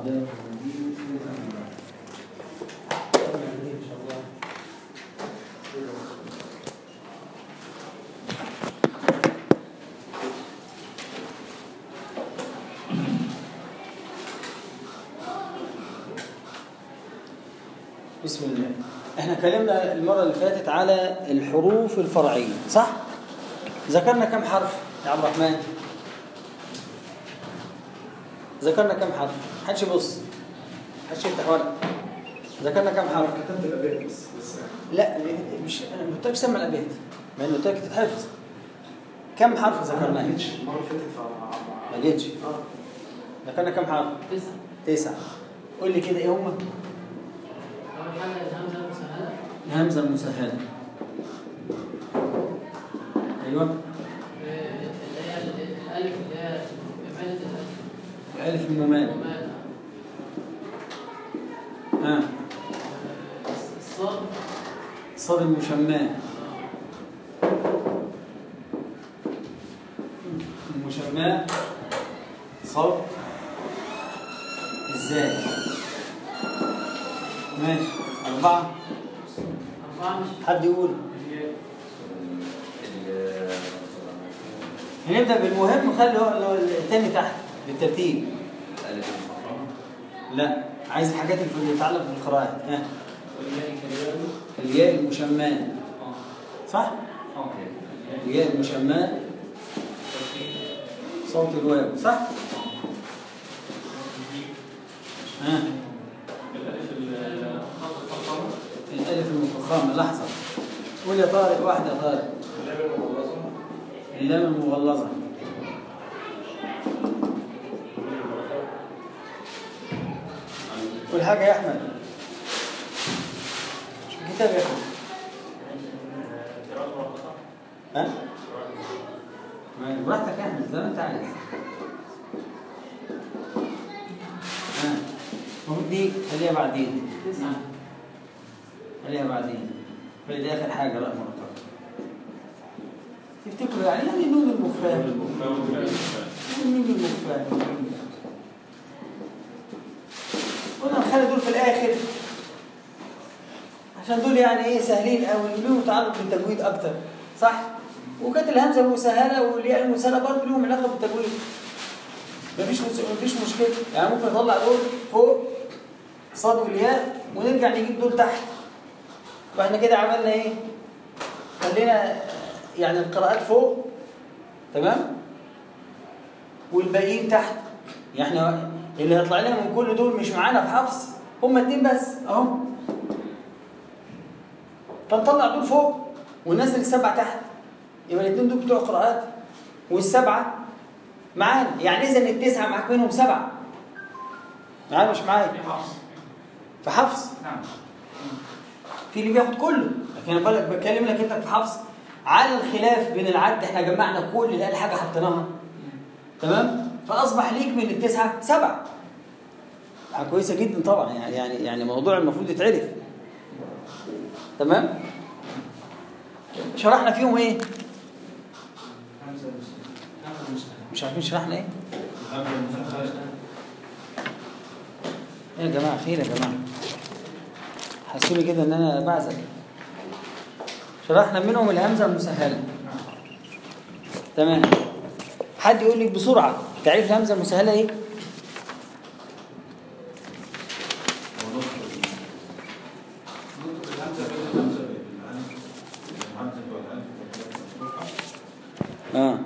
بسم الله احنا اتكلمنا المرة اللي فاتت على الحروف الفرعية صح؟ ذكرنا كم حرف يا عبد الرحمن؟ ذكرنا كم حرف؟ حدش يبص حدش يفتح ورق ذكرنا كم حرف؟ كتبت الابيات بس بس لا مش انا ما قلتلكش سمع الابيات مع انه قلت لك تتحفظ كم حرف انا ذكرنا؟ ما جيتش المره اللي فاتت ما جيتش اه ذكرنا كم حرف؟ تسعة تسعة قول لي كده ايه هم؟ أول حاجة الهمزة المسهلة الهمزة المسهلة ايوه اللي هي الألف اللي هي إمالة الألف الالف الممال ومال اه الصاد صاد المشماه المشماه صاد ازاي ماشي أربعة أربعة مش حد يقول هنبدأ بالمهم نخلي هو- هو التاني تحت بالترتيب لا عايز الحاجات اللي تتعلق بالقراءات ها الياء المشماه صح؟ الياء المشماه صوت الواو صح؟ ها الألف المفخمة لحظة قول يا طارق واحدة يا طارق اللام المغلظة قول حاجة يا أحمد مش في الكتاب يا أحمد ها؟ ما- براحتك يا أحمد زي ما أنت عايز ها المفروض دي خليها بعدين تسعة خليها بعدين خلي دي آخر حاجة لا مرتبة تفتكروا يعني يعني نون المخفاة نون المخفاة قلنا نخلي دول في الآخر عشان دول يعني إيه سهلين أوي لهم تعلق بالتجويد أكتر صح؟ وكانت الهمزة المسهلة والياء المسهلة برضه لهم علاقة بالتجويد مفيش مس- مفيش مشكلة يعني ممكن نطلع دول فوق صاد والياء ونرجع نجيب دول تحت واحنا كده عملنا ايه خلينا يعني القراءات فوق تمام والباقيين تحت يعني احنا اللي هيطلع لنا من كل دول مش معانا في حفص هما اتنين بس اهو فنطلع دول فوق وننزل السبعه تحت يبقى الاتنين دول بتوع قراءات والسبعه معانا يعني اذا التسعه معاك منهم سبعه معايا مش معايا في حفص نعم في اللي بياخد كله لكن انا بقول لك بتكلم لك انت في حفص على الخلاف بين العد احنا جمعنا كل اللي قال حاجه حطيناها تمام فاصبح ليك من التسعه سبعه حاجه كويسه جدا طبعا يعني يعني يعني موضوع المفروض يتعرف تمام شرحنا فيهم ايه مش عارفين شرحنا ايه ايه يا جماعه خير يا جماعه حسوا لي كده ان انا بعزل شرحنا منهم الهمزه المسهله تمام حد يقول لي بسرعه تعريف الهمزه المسهله ايه اه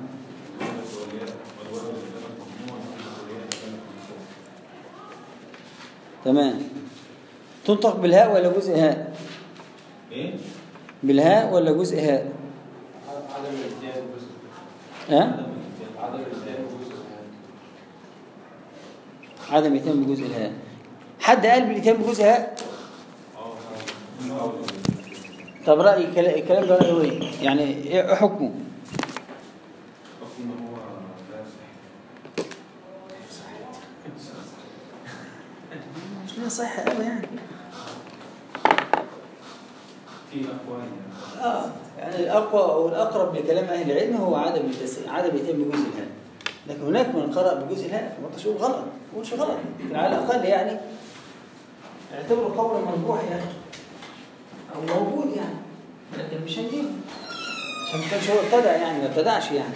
تمام تنطق بالهاء ولا جزء هاء ايه؟ بالهاء ولا جزء هاء عدم الاتيان بجزء ها عدم الاتيان بجزء عدم الاتيان بجزء الهاء حد قال بالاتيان بجزء هاء اه طب رأي كلا- الكلام ده رأيه ايه يعني ايه حكمه حكم هو لا صحيح مش ليها صحة قوي يعني في اقوال يعني اه يعني الاقوى او الاقرب لكلام اهل العلم هو عدم التس... عدم الاتيان بجزء الهاء لكن هناك من قرأ بجزء لا ما تقولش غلط ما تقولش غلط لكن على الأقل يعني اعتبره قول مرجوح يعني أو موجود يعني لكن مش هنجيبه عشان ما كانش هو ابتدع يعني ما ابتدعش يعني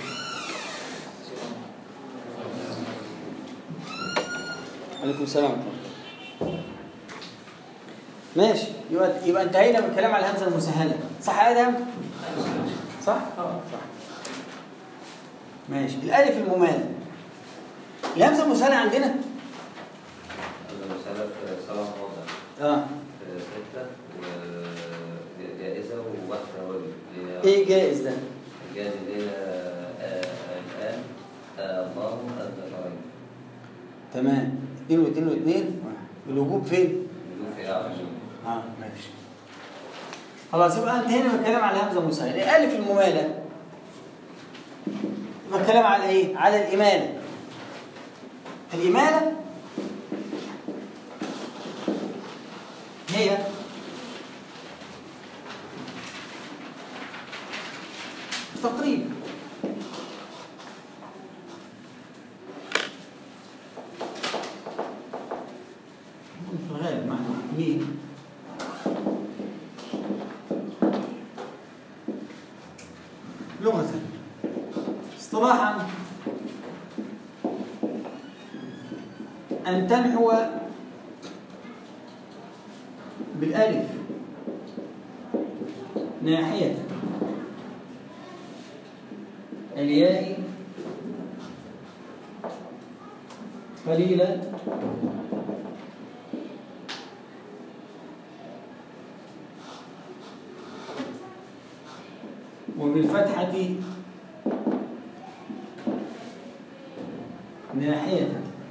عليكم السلام ورحمة الله. ماشي يبقى يبقى انتهينا من الكلام على الهمزه المسهله صح يا ادم صح اه صح ماشي الالف المماله الهمزه المسهله عندنا المسألة في صلاة موضع اه في ستة وجائزة وواحدة واجب اللي هي ايه جائز ده الجائزة اللي هي آه، الآن آه، الله الذكرين تمام اثنين واثنين واثنين الوجوب فين يقول في أعلى اه ماشي خلاص يبقى انتهينا من الكلام على الهمزه المسهله الالف المماله يبقى الكلام على ايه على الاماله الاماله هي تقريب في الغالب معنى مين لغة اصطلاحا أن تنحو بالألف ناحية الياء قليلا وبالفتحة ناحية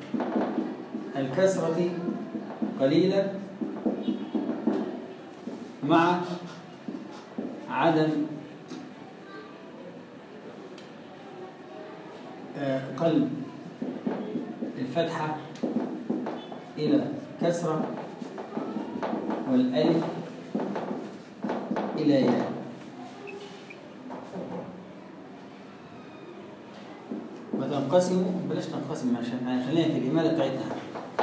الكسرة قليلا مع عدم آه، قلب الفتحة إلى كسرة والألف إلى ياء وتنقسم بلاش تنقسم عشان يعني خلينا في الإمالة بتاعتنا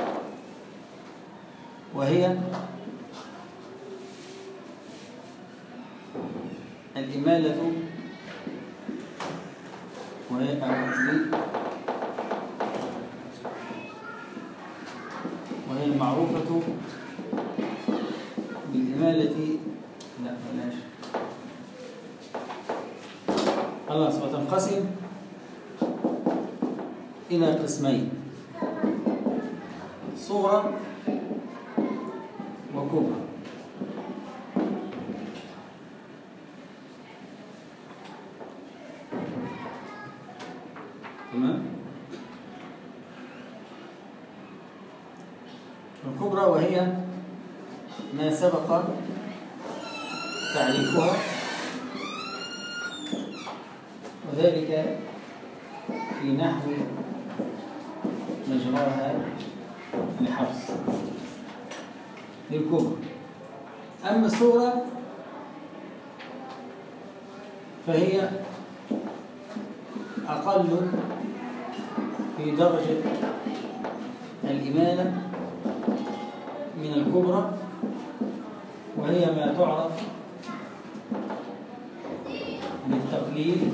وهي الإمالة وهي أو- وهي المعروفة بالإمالة لا بلاش خلاص وتنقسم إلى قسمين صغرى وكبرى تمام الكبرى وهي ما سبق تعريفها وذلك في نحو مجراها لحفص للكبرى أما الصغرى فهي أقل في درجة الإمالة من الكبرى وهي ما تعرف بالتقليل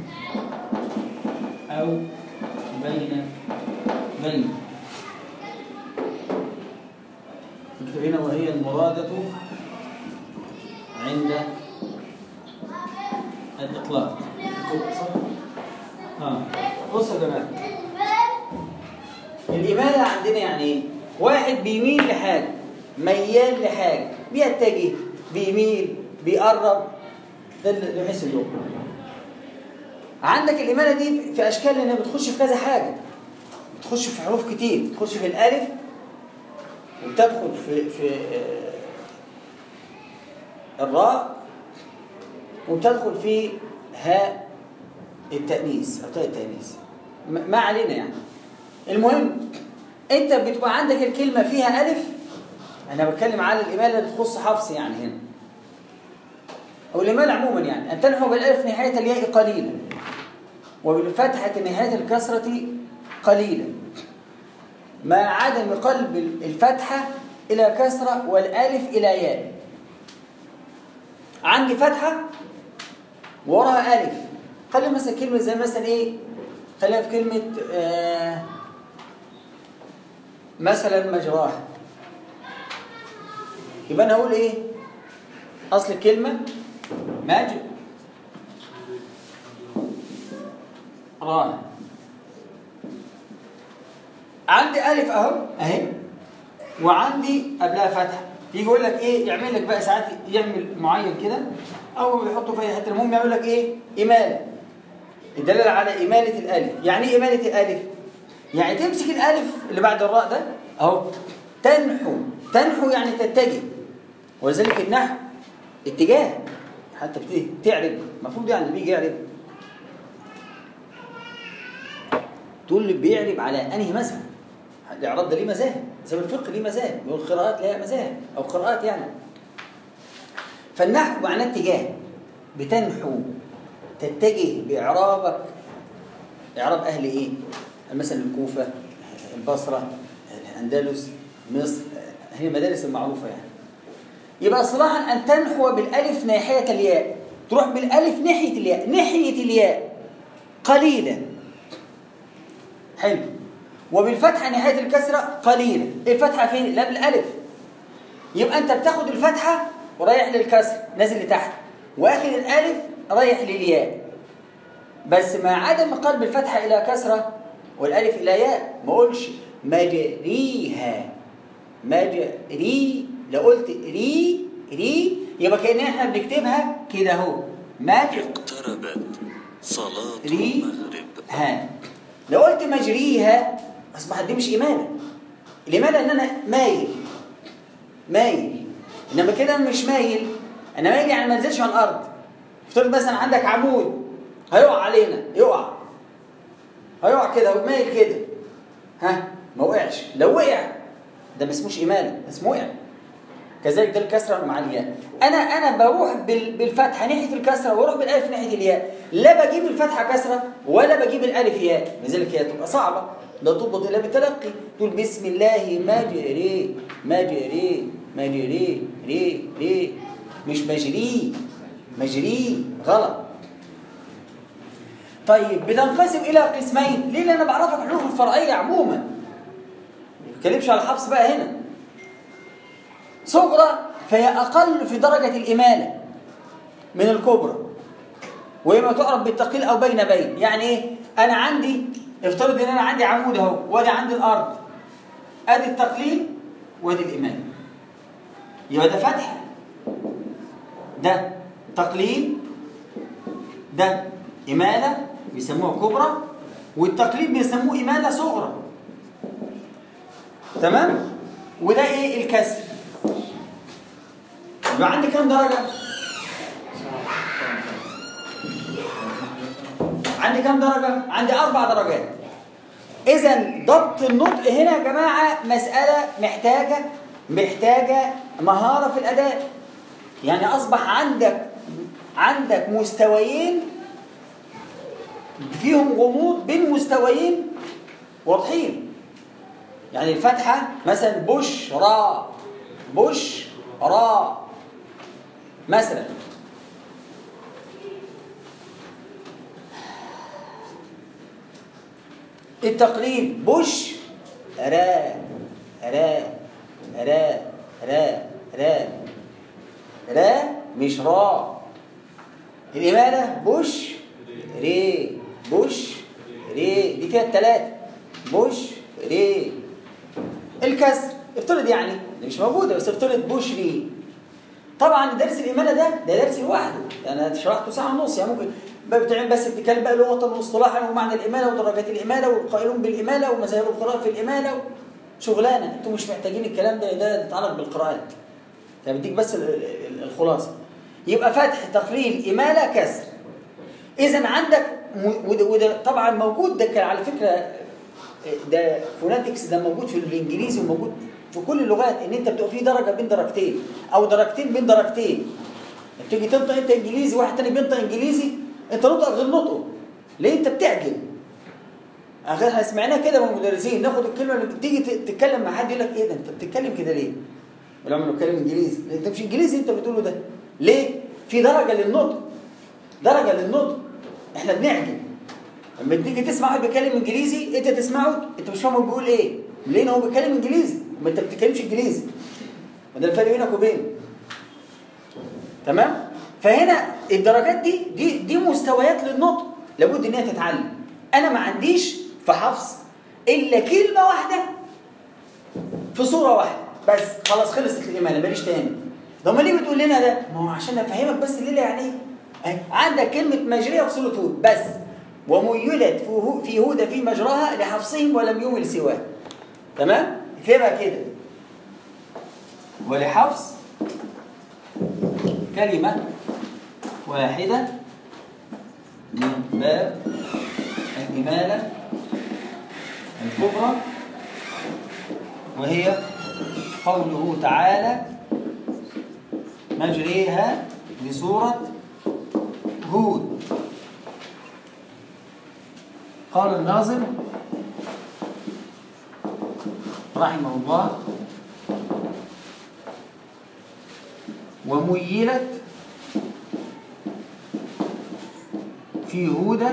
أو بين بين اكتب هنا وهي المرادة عند الإطلاق اه بصوا يا جماعة الإمالة عندنا يعني إيه؟ واحد بيميل لحاجة ميال لحاجة بيتجه بيميل بيقرب ده اللي بحيث اللغة عندك الإمالة دي في أشكال لأنها بتخش في كذا حاجة بتخش في حروف كتير بتخش في الألف وتدخل في في آه، الراء وتدخل في هاء التأنيث أو تاء التأنيث م- ما علينا يعني المهم أنت بتبقى عندك الكلمة فيها ألف أنا بتكلم على الإمالة اللي تخص حفص يعني هنا أو الإمالة عموما يعني أن تنحو بالألف نهاية الياء قليلا وبالفتحة نهاية الكسرة قليلا مع عدم قلب الفتحة إلى كسرة والألف إلى ياء عندي فتحة وراها ألف خلي مثلا كلمة زي مثلا إيه خلينا في كلمة آه مثلا مجراها يبقى أنا هقول إيه أصل الكلمة ماج راه عندي ألف أهو أهي وعندي قبلها فتحة يجي يقول لك إيه يعمل لك بقى ساعات يعمل معين كده أو يحطه في أي حتة المهم يعمل لك إيه إمالة الدلالة على إمالة الألف يعني إيه إمالة الألف؟ يعني تمسك الألف اللي بعد الراء ده أهو تنحو تنحو يعني تتجه ولذلك النحو اتجاه حتى بتيجي تعرب المفروض يعني اللي بيجي يعرب تقول اللي بيعرب على انهي مذهب الاعراب ده ليه مذاهب زي ما الفقه ليه مذاهب والقراءات ليها مذاهب او قراءات يعني فالنحو معناه اتجاه بتنحو تتجه باعرابك اعراب اهل ايه مثلا الكوفه البصره الاندلس مصر هي المدارس المعروفه يعني يبقى صلاحا ان تنحو بالالف ناحيه الياء تروح بالالف ناحيه الياء ناحيه الياء قليلا حلو وبالفتحه نهايه الكسره قليلا الفتحه فين لا بالالف يبقى انت بتاخد الفتحه ورايح للكسر نازل لتحت واخد الالف رايح للياء بس مع عدم قلب الفتحه الى كسره والالف الى ياء ما اقولش مجريها مجري لو قلت ري ري يبقى كأن احنا بنكتبها كده اهو مجري اقتربت صلاة ري المغرب ها لو قلت مجريها اصبحت دي مش اماله الاماله ان انا مايل مايل انما كده أنا مش مايل انا مايل يعني ما انزلش على الارض افترض مثلا عندك عمود هيقع علينا يقع هيقع كده ومايل كده ها ما وقعش لو وقع ده ما اسموش اماله ده اسمه وقع كذلك ده الكسره مع الياء انا انا بروح بال- بالفتحه ناحيه الكسره واروح بالالف ناحيه الياء لا بجيب الفتحه كسره ولا بجيب الالف ياء لذلك هي تبقى صعبه لا تضبط الا بالتلقي تقول بسم الله مجري مجري مجري ري ري مش مجري مجري غلط طيب بتنقسم الى قسمين ليه لان انا بعرفك الحروف الفرعيه عموما ما بتكلمش على حفص بقى هنا صغرى فهي أقل في درجة الإمالة من الكبرى وهي ما تعرف بالتقليل أو بين بين يعني إيه؟ أنا عندي افترض إن أنا عندي عمود أهو وأدي عندي الأرض أدي التقليل وأدي الإمالة يبقى ده فتح ده تقليل ده إمالة بيسموها كبرى والتقليد بيسموه إمالة صغرى تمام وده إيه الكسر يبقى عندي كام درجة؟ عندي كام درجة؟ عندي أربع درجات. إذا ضبط النطق هنا يا جماعة مسألة محتاجة محتاجة مهارة في الأداء. يعني أصبح عندك عندك مستويين فيهم غموض بين مستويين واضحين. يعني الفتحة مثلا بش را بش را مثلا التقليد بش را را را را را را مش را الإمالة بش ري بش ري دي فيها التلاتة بش ري الكسر افترض يعني دي مش موجودة بس افترض بشري طبعا درس الإمالة ده ده درس لوحده يعني انا شرحته ساعة ونص يعني ممكن بقى بتعمل بس بتتكلم بقى لغة واصطلاحا ومعنى الإمالة ودرجات الإمالة والقائلون بالإمالة ومذاهب القراء في الإمالة شغلانة انتوا مش محتاجين الكلام ده ده يتعلق بالقراءات يعني بديك بس ال- ال- الخلاصة يبقى فتح تقليل إمالة كسر إذا عندك م- وده, وده طبعا موجود ده كان على فكرة ده فوناتكس ده موجود في الإنجليزي وموجود في كل اللغات إن أنت بتبقى في درجة بين درجتين أو درجتين بين درجتين تيجي تنطق أنت إنجليزي واحد تاني بينطق إنجليزي أنت نطقك غير نطقه ليه انت بتعجن اخر احنا سمعناه كده من المدرسين ناخد الكلمه اللي تيجي ت- تتكلم مع حد يقول لك ايه ده انت بتتكلم كده ليه؟ ولما نتكلم انجليزي انت مش انجليزي انت بتقوله ده ليه؟ في درجه للنطق درجه للنطق احنا بنعجن لما تيجي تسمع واحد بيتكلم انجليزي انت تسمعه انت مش فاهم هو بيقول ايه لان هو بيتكلم انجليزي ما انت بتتكلمش انجليزي وده الفرق بينك وبينه تمام فهنا الدرجات دي دي دي مستويات للنطق لابد ان هي تتعلم انا ما عنديش في حفظ الا كلمه واحده في صوره واحده بس خلاص خلصت الامانه ماليش تاني ده امال ليه بتقول لنا ده ما هو عشان افهمك بس الليله يعني ايه أهي، عندك كلمه مجريه في سوره هود بس وميلت في هو- في هود في مجراها لحفصهم ولم يمل سواه تمام اكتبها كده ولحفص كلمة واحدة من باب الإمالة الكبرى وهي قوله تعالى مجريها لسورة هود قال الناظم رحمه الله وميلت في هدى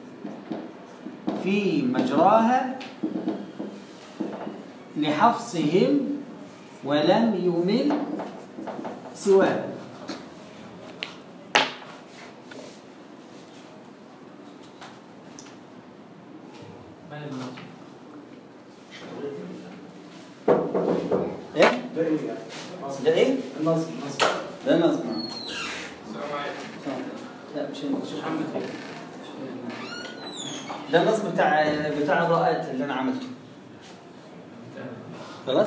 في مجراها لحفصهم ولم يمل سواه مال النصب ايه ده ايه يعني؟ ده ايه النصب نصب ده نظم السلام عليكم لا مش مش محمد ده النصب بتاع بتاع الرائات اللي انا عملته خلاص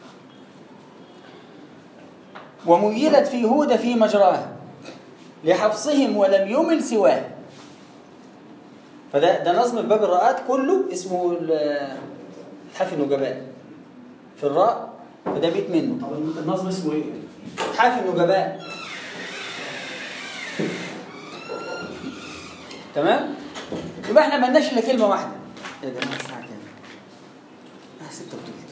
وميلت في هود في مجراها لحفصهم ولم يمل سواه فده ده نظم باب الراءات كله اسمه ال- حرف النجباء في الراء فده بيت منه طب النصب اسمه ايه؟ حرف النجباء تمام يبقى احنا مالناش الا كلمه واحده يا جماعه الساعه كام؟ اه 6 وتلت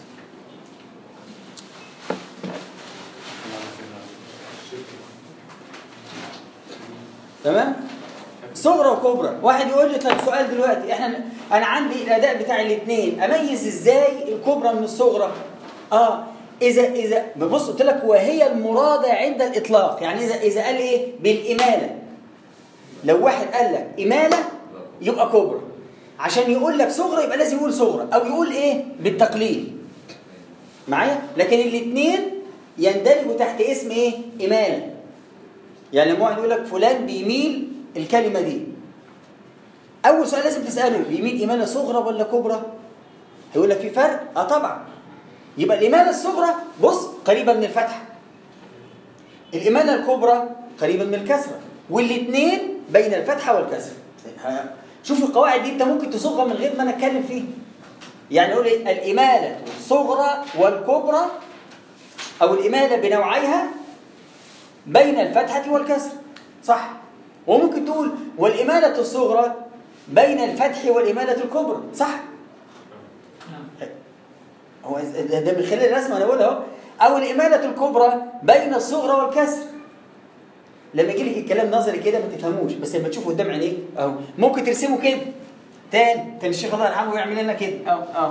تمام صغرى وكبرى واحد يقول لي طيب سؤال دلوقتي احنا انا عندي الاداء بتاع الاثنين اميز ازاي الكبرى من الصغرى اه اذا اذا بص قلت لك وهي المرادة عند الاطلاق يعني اذا اذا قال ايه بالاماله لو واحد قال لك اماله يبقى كبرى عشان يقول لك صغرى يبقى لازم يقول صغرى او يقول ايه بالتقليل معايا لكن الاثنين يندرجوا تحت اسم ايه اماله يعني لما واحد يقول لك فلان بيميل الكلمه دي اول سؤال لازم تساله بيميل اماله صغرى ولا كبرى هيقول لك في فرق اه طبعا يبقى الاماله الصغرى بص قريبه من الفتحه الاماله الكبرى قريبه من الكسره والاثنين بين الفتحه والكسره شوف القواعد دي انت ممكن تصوغها من غير ما انا اتكلم فيها يعني نقول إيه؟ الاماله الصغرى والكبرى او الاماله بنوعيها بين الفتحة والكسر صح وممكن تقول والإمالة الصغرى بين الفتح والإمالة الكبرى صح نعم هو ده ده من خلال الرسمة أنا بقولها أهو أو الإمالة الكبرى بين الصغرى والكسر لما يجي لك الكلام نظري كده ما تفهموش بس لما تشوفه قدام عينيك أهو ممكن ترسمه كده تاني كان الشيخ الله يرحمه يعمل لنا كده أهو أهو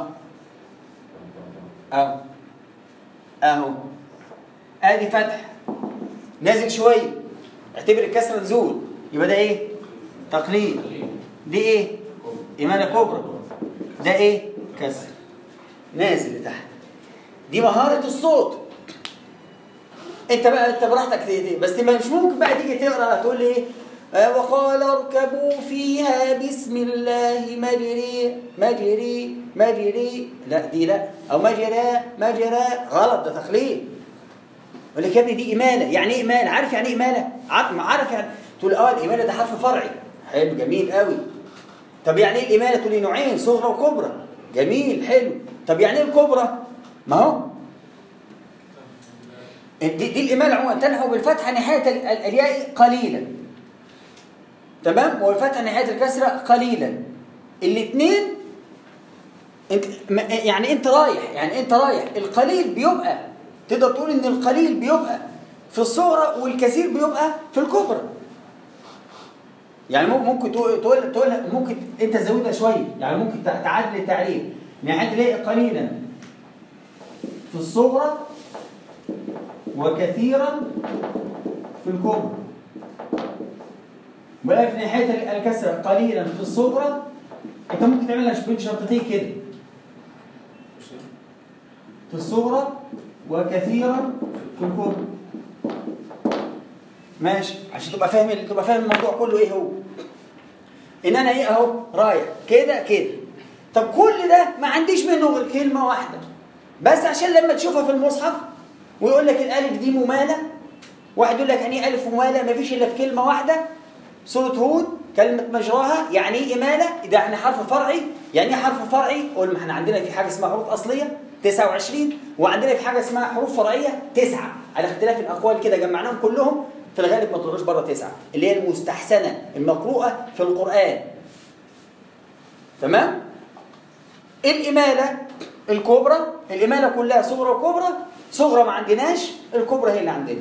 أهو أهو آدي فتح نازل شويه اعتبر الكسره نزول يبقى ده ايه تقليل دي ايه اماله كبرى ده ايه كسر نازل لتحت دي مهاره الصوت انت بقى انت براحتك ت- ت- بس ما مش ممكن بقى تيجي تقرا تقول لي ايه آه، وقال اركبوا فيها بسم الله مجري مجري مجري لا دي لا او مجرى مجرى غلط ده تقليل يقول لك يا ابني دي إمالة يعني إيه إمالة عارف يعني إيه إمالة عارف عارف يعني تقول آه الإمالة ده حرف فرعي حلو جميل قوي طب يعني إيه الإمالة تقول لي نوعين صغرى وكبرى جميل حلو طب يعني إيه الكبرى ما هو دي, دي الإمالة عموما تنحو بالفتحة نهاية ال- ال- الياء قليلا تمام والفتحه ناحيه الكسره قليلا الاثنين انت م- يعني انت رايح يعني انت رايح القليل بيبقى تقدر تقول ان القليل بيبقى في الصغرى والكثير بيبقى في الكبرى يعني مم- ممكن تقول تقول, تقول ممكن انت تزودها شويه يعني ممكن تع- تعدل التعريف يعني تلاقي قليلا في الصغرى وكثيرا في الكبرى ولا في ناحيه الكسره قليلا في الصغرى انت ممكن تعملها بين شرطتين كده في الصغرى وكثيرا في الكبرى ماشي عشان تبقى فاهم تبقى فاهم الموضوع كله ايه هو ان انا ايه اهو رايح كده كده طب كل ده ما عنديش منه غير كلمه واحده بس عشان لما تشوفها في المصحف ويقول لك الالف دي مماله واحد يقول لك يعني ايه الف مماله ما فيش الا في كلمه واحده سوره هود كلمه مجراها يعني ايه اماله ده يعني حرف فرعي يعني ايه حرف فرعي قول ما احنا عندنا في حاجه اسمها حروف اصليه 29 وعندنا في حاجه اسمها حروف فرعيه تسعه على اختلاف الاقوال كده جمعناهم كلهم في الغالب ما طلعوش بره تسعه اللي هي المستحسنه المقروءه في القران تمام الاماله الكبرى الاماله كلها صغرى وكبرى صغرى ما عندناش الكبرى هي اللي عندنا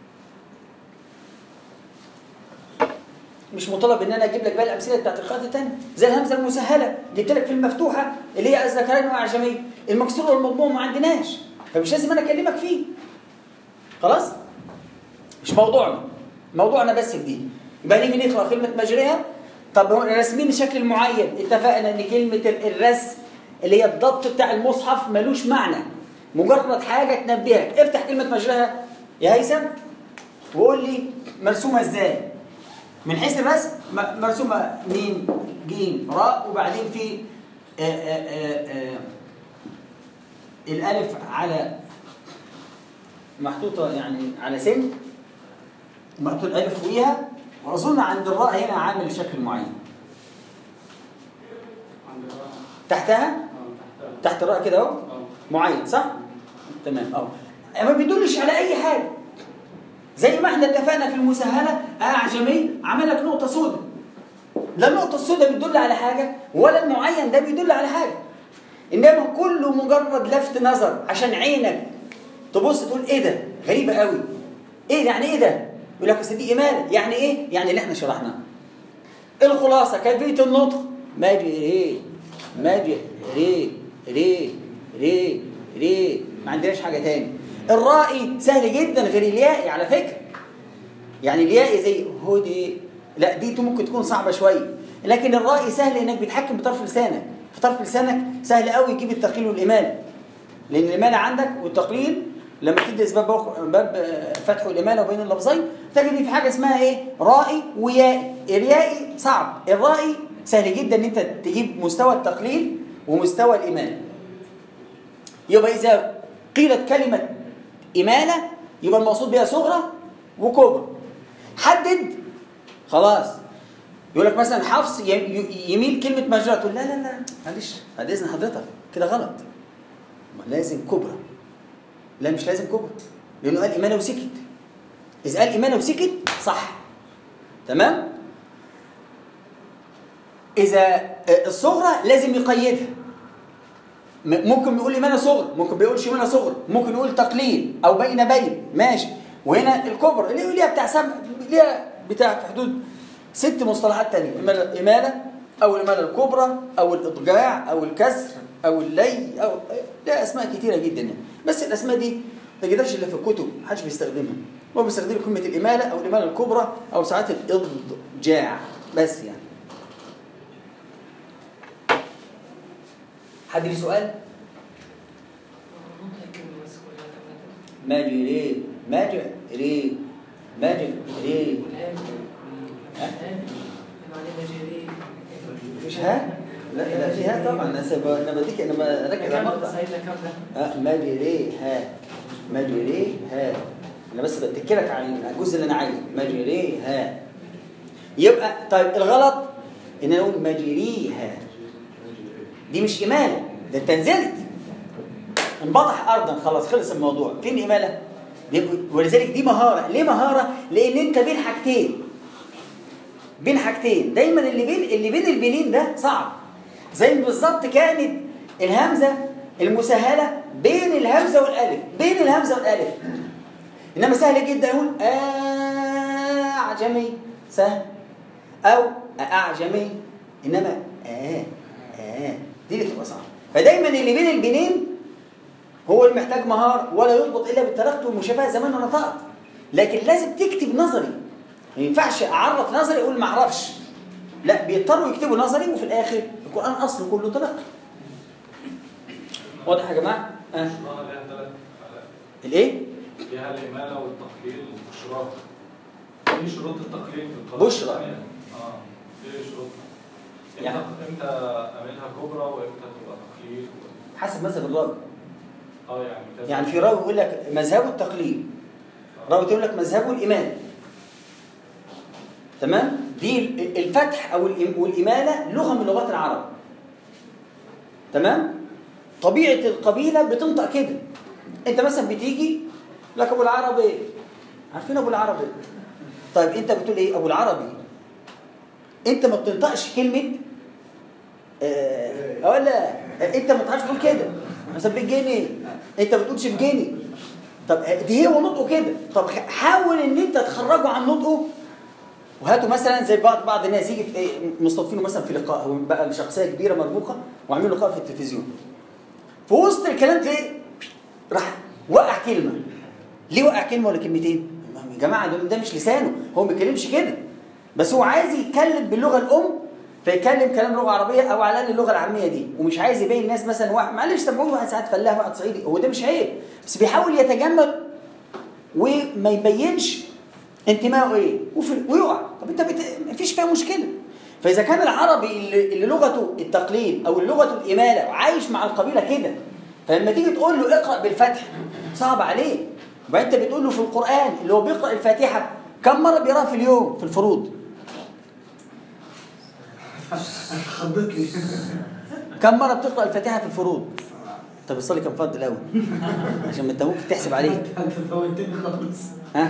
مش مطالب ان انا اجيب لك بقى الامثله بتاعت القراءات الثانيه زي الهمزه المسهله جبت لك في المفتوحه اللي هي الذكرين واعجميه المكسور والمضموم ما عندناش فمش لازم انا اكلمك فيه خلاص مش موضوعنا موضوعنا بس في دي يبقى نيجي نقرا كلمه مجريها طب هو راسمين الشكل المعين اتفقنا ان كلمه ال- الرسم اللي هي الضبط بتاع المصحف ملوش معنى مجرد حاجه تنبهك افتح كلمه مجريها يا هيثم وقول لي مرسومه ازاي من حيث الرسم م- مرسومه ميم جيم راء وبعدين في آآ آآ آآ الالف على محطوطه يعني على سن محطوط الالف فوقيها واظن عند الراء هنا عامل شكل معين عند الراء. تحتها اه تحتها. تحت الراء كده اهو اه معين صح تمام اه ما بيدلش على اي حاجه زي ما احنا اتفقنا في المسهله اعجمي عمل لك نقطه سوداء لا النقطه السوداء بتدل على حاجه ولا المعين ده بيدل على حاجه انما كله مجرد لفت نظر عشان عينك تبص تقول ايه ده غريبه قوي ايه يعني ايه ده يقول لك أصل دي اماله يعني ايه يعني اللي احنا شرحناه الخلاصه كيفيه النطق ماجي ري ماجي ري ري ري ري ما عندناش حاجه تاني الرائي سهل جدا غير اليائي على فكره يعني اليائي زي هدي لا دي ممكن تكون صعبه شويه لكن الرائي سهل انك بتحكم بطرف لسانك في طرف لسانك سهل قوي يجيب التقليل والاماله لان الاماله عندك والتقليل لما تدرس باب باب فتح الاماله وبين اللفظين تجد في حاجه اسمها ايه رائي ويائي اليائي صعب الرائي سهل جدا ان انت تجيب مستوى التقليل ومستوى الاماله يبقى اذا قيلت كلمه اماله يبقى المقصود بها صغرى وكبرى حدد خلاص يقول لك مثلا حفص ي- ي- يميل كلمه مجرى تقول لا لا لا معلش بعد اذن حضرتك كده غلط ما لازم كبرى لا مش لازم كبرى لانه قال ايمانه وسكت اذا قال ايمانه وسكت صح تمام اذا الصغرى لازم يقيدها م- ممكن يقول ايمانه صغرى ممكن بيقولش ايمانه صغرى ممكن يقول تقليل او بين بين ماشي وهنا الكبرى اللي ليها بتاع سبع ليها بتاع في حدود ست مصطلحات تانية إمالة- إمالة أو الإمالة الكبرى أو الإضجاع أو الكسر أو اللي أو لها أسماء كتيرة جدا يعني بس الأسماء دي ما تجدهاش إلا في الكتب محدش بيستخدمها هو بيستخدم كلمة الإمالة أو الإمالة الكبرى أو ساعات الإضجاع بس يعني حد ليه سؤال؟ ممكن الكلمة بس كلها كمان ماجري ماجري ماجري والآن ها؟ الآن معناه مجاري مفيش ها؟ لا لا في ها طبعا انا سب- انا بديك انا بركز على كمل المقطع بس عايزة كمل ها مجري ها مجري ها انا بس بتكلك على الجزء اللي انا عايزه مجري ها يبقى طيب الغلط ان انا اقول مجريها دي مش اماله ده انت نزلت انبطح ارضا خلاص خلص الموضوع فين اماله دي ولذلك دي مهاره ليه مهاره لان انت بين حاجتين بين حاجتين دايما اللي بين اللي بين البنين ده صعب زي بالظبط كانت الهمزه المسهله بين الهمزه والالف بين الهمزه والالف انما سهل جدا اقول اعجمي سهل او اعجمي انما اه اه دي اللي بتبقى صعبه فدايما اللي بين البنين هو اللي محتاج مهارة ولا يضبط إلا بالتلقي والمشافهة زي ما أنا نطقت لكن لازم تكتب نظري ما ينفعش أعرف نظري أقول ما أعرفش لا بيضطروا يكتبوا نظري وفي الآخر القرآن أصله كله تلقي واضح يا جماعة؟ آه. لها ثلاث الإيه؟ فيها الإمالة والتقليل والبشرى في شروط التقليل في القراءة بشرى. الثانية. اه في شروط يعني- امتى امتى اعملها كبرى وامتى تبقى تقليل و- حسب مذهب الراوي اه يعني كذا يعني في راوي يقول لك مذهبه التقليد راوي يقول لك مذهبه الإيمان تمام؟ دي ال- الفتح أو الإم- والإمالة لغة من لغات العرب تمام؟ طبيعة القبيلة بتنطق كده أنت مثلا بتيجي لك أبو العربي عارفين أبو العربي طيب أنت بتقول إيه أبو العربي أنت ما بتنطقش كلمة آه ولا أنت ما تعرفش تقول كده مثلا بالجنيه أنت ما بتقولش بجنيه طب دي هو نطقه كده طب حاول ان انت تخرجه عن نطقه وهاتوا مثلا زي بعض بعض الناس يجي في مستضيفينه مثلا في لقاء هو بقى شخصيه كبيره مرموقه وعاملين لقاء في التلفزيون في وسط الكلام تلاقيه راح وقع كلمه ليه وقع كلمه ولا كلمتين يا جماعه ده- ده مش لسانه هو ما بيتكلمش كده بس هو عايز يتكلم باللغه الام فيتكلم كلام لغه عربيه او على الاقل اللغه العاميه دي ومش عايز يبين الناس مثلا واحد معلش سامعوني واحد ساعات فلاح واحد صعيدي هو ده مش عيب بس بيحاول يتجمل وما يبينش انتمائه ايه وفي ويقع طب انت بت... مفيش فيها مشكله فاذا كان العربي اللي, اللي لغته التقليد او لغته الاماله وعايش مع القبيله كده فلما تيجي تقول له اقرا بالفتح صعب عليه وبعدين انت بتقول له في القران اللي هو بيقرا الفاتحه كم مره بيقراها في اليوم في الفروض خضت لي كم مره بتقرا الفاتحه في الفروض طب بتصلي كم فرض الاول عشان ما انت ممكن تحسب عليه انت فوتني خالص ها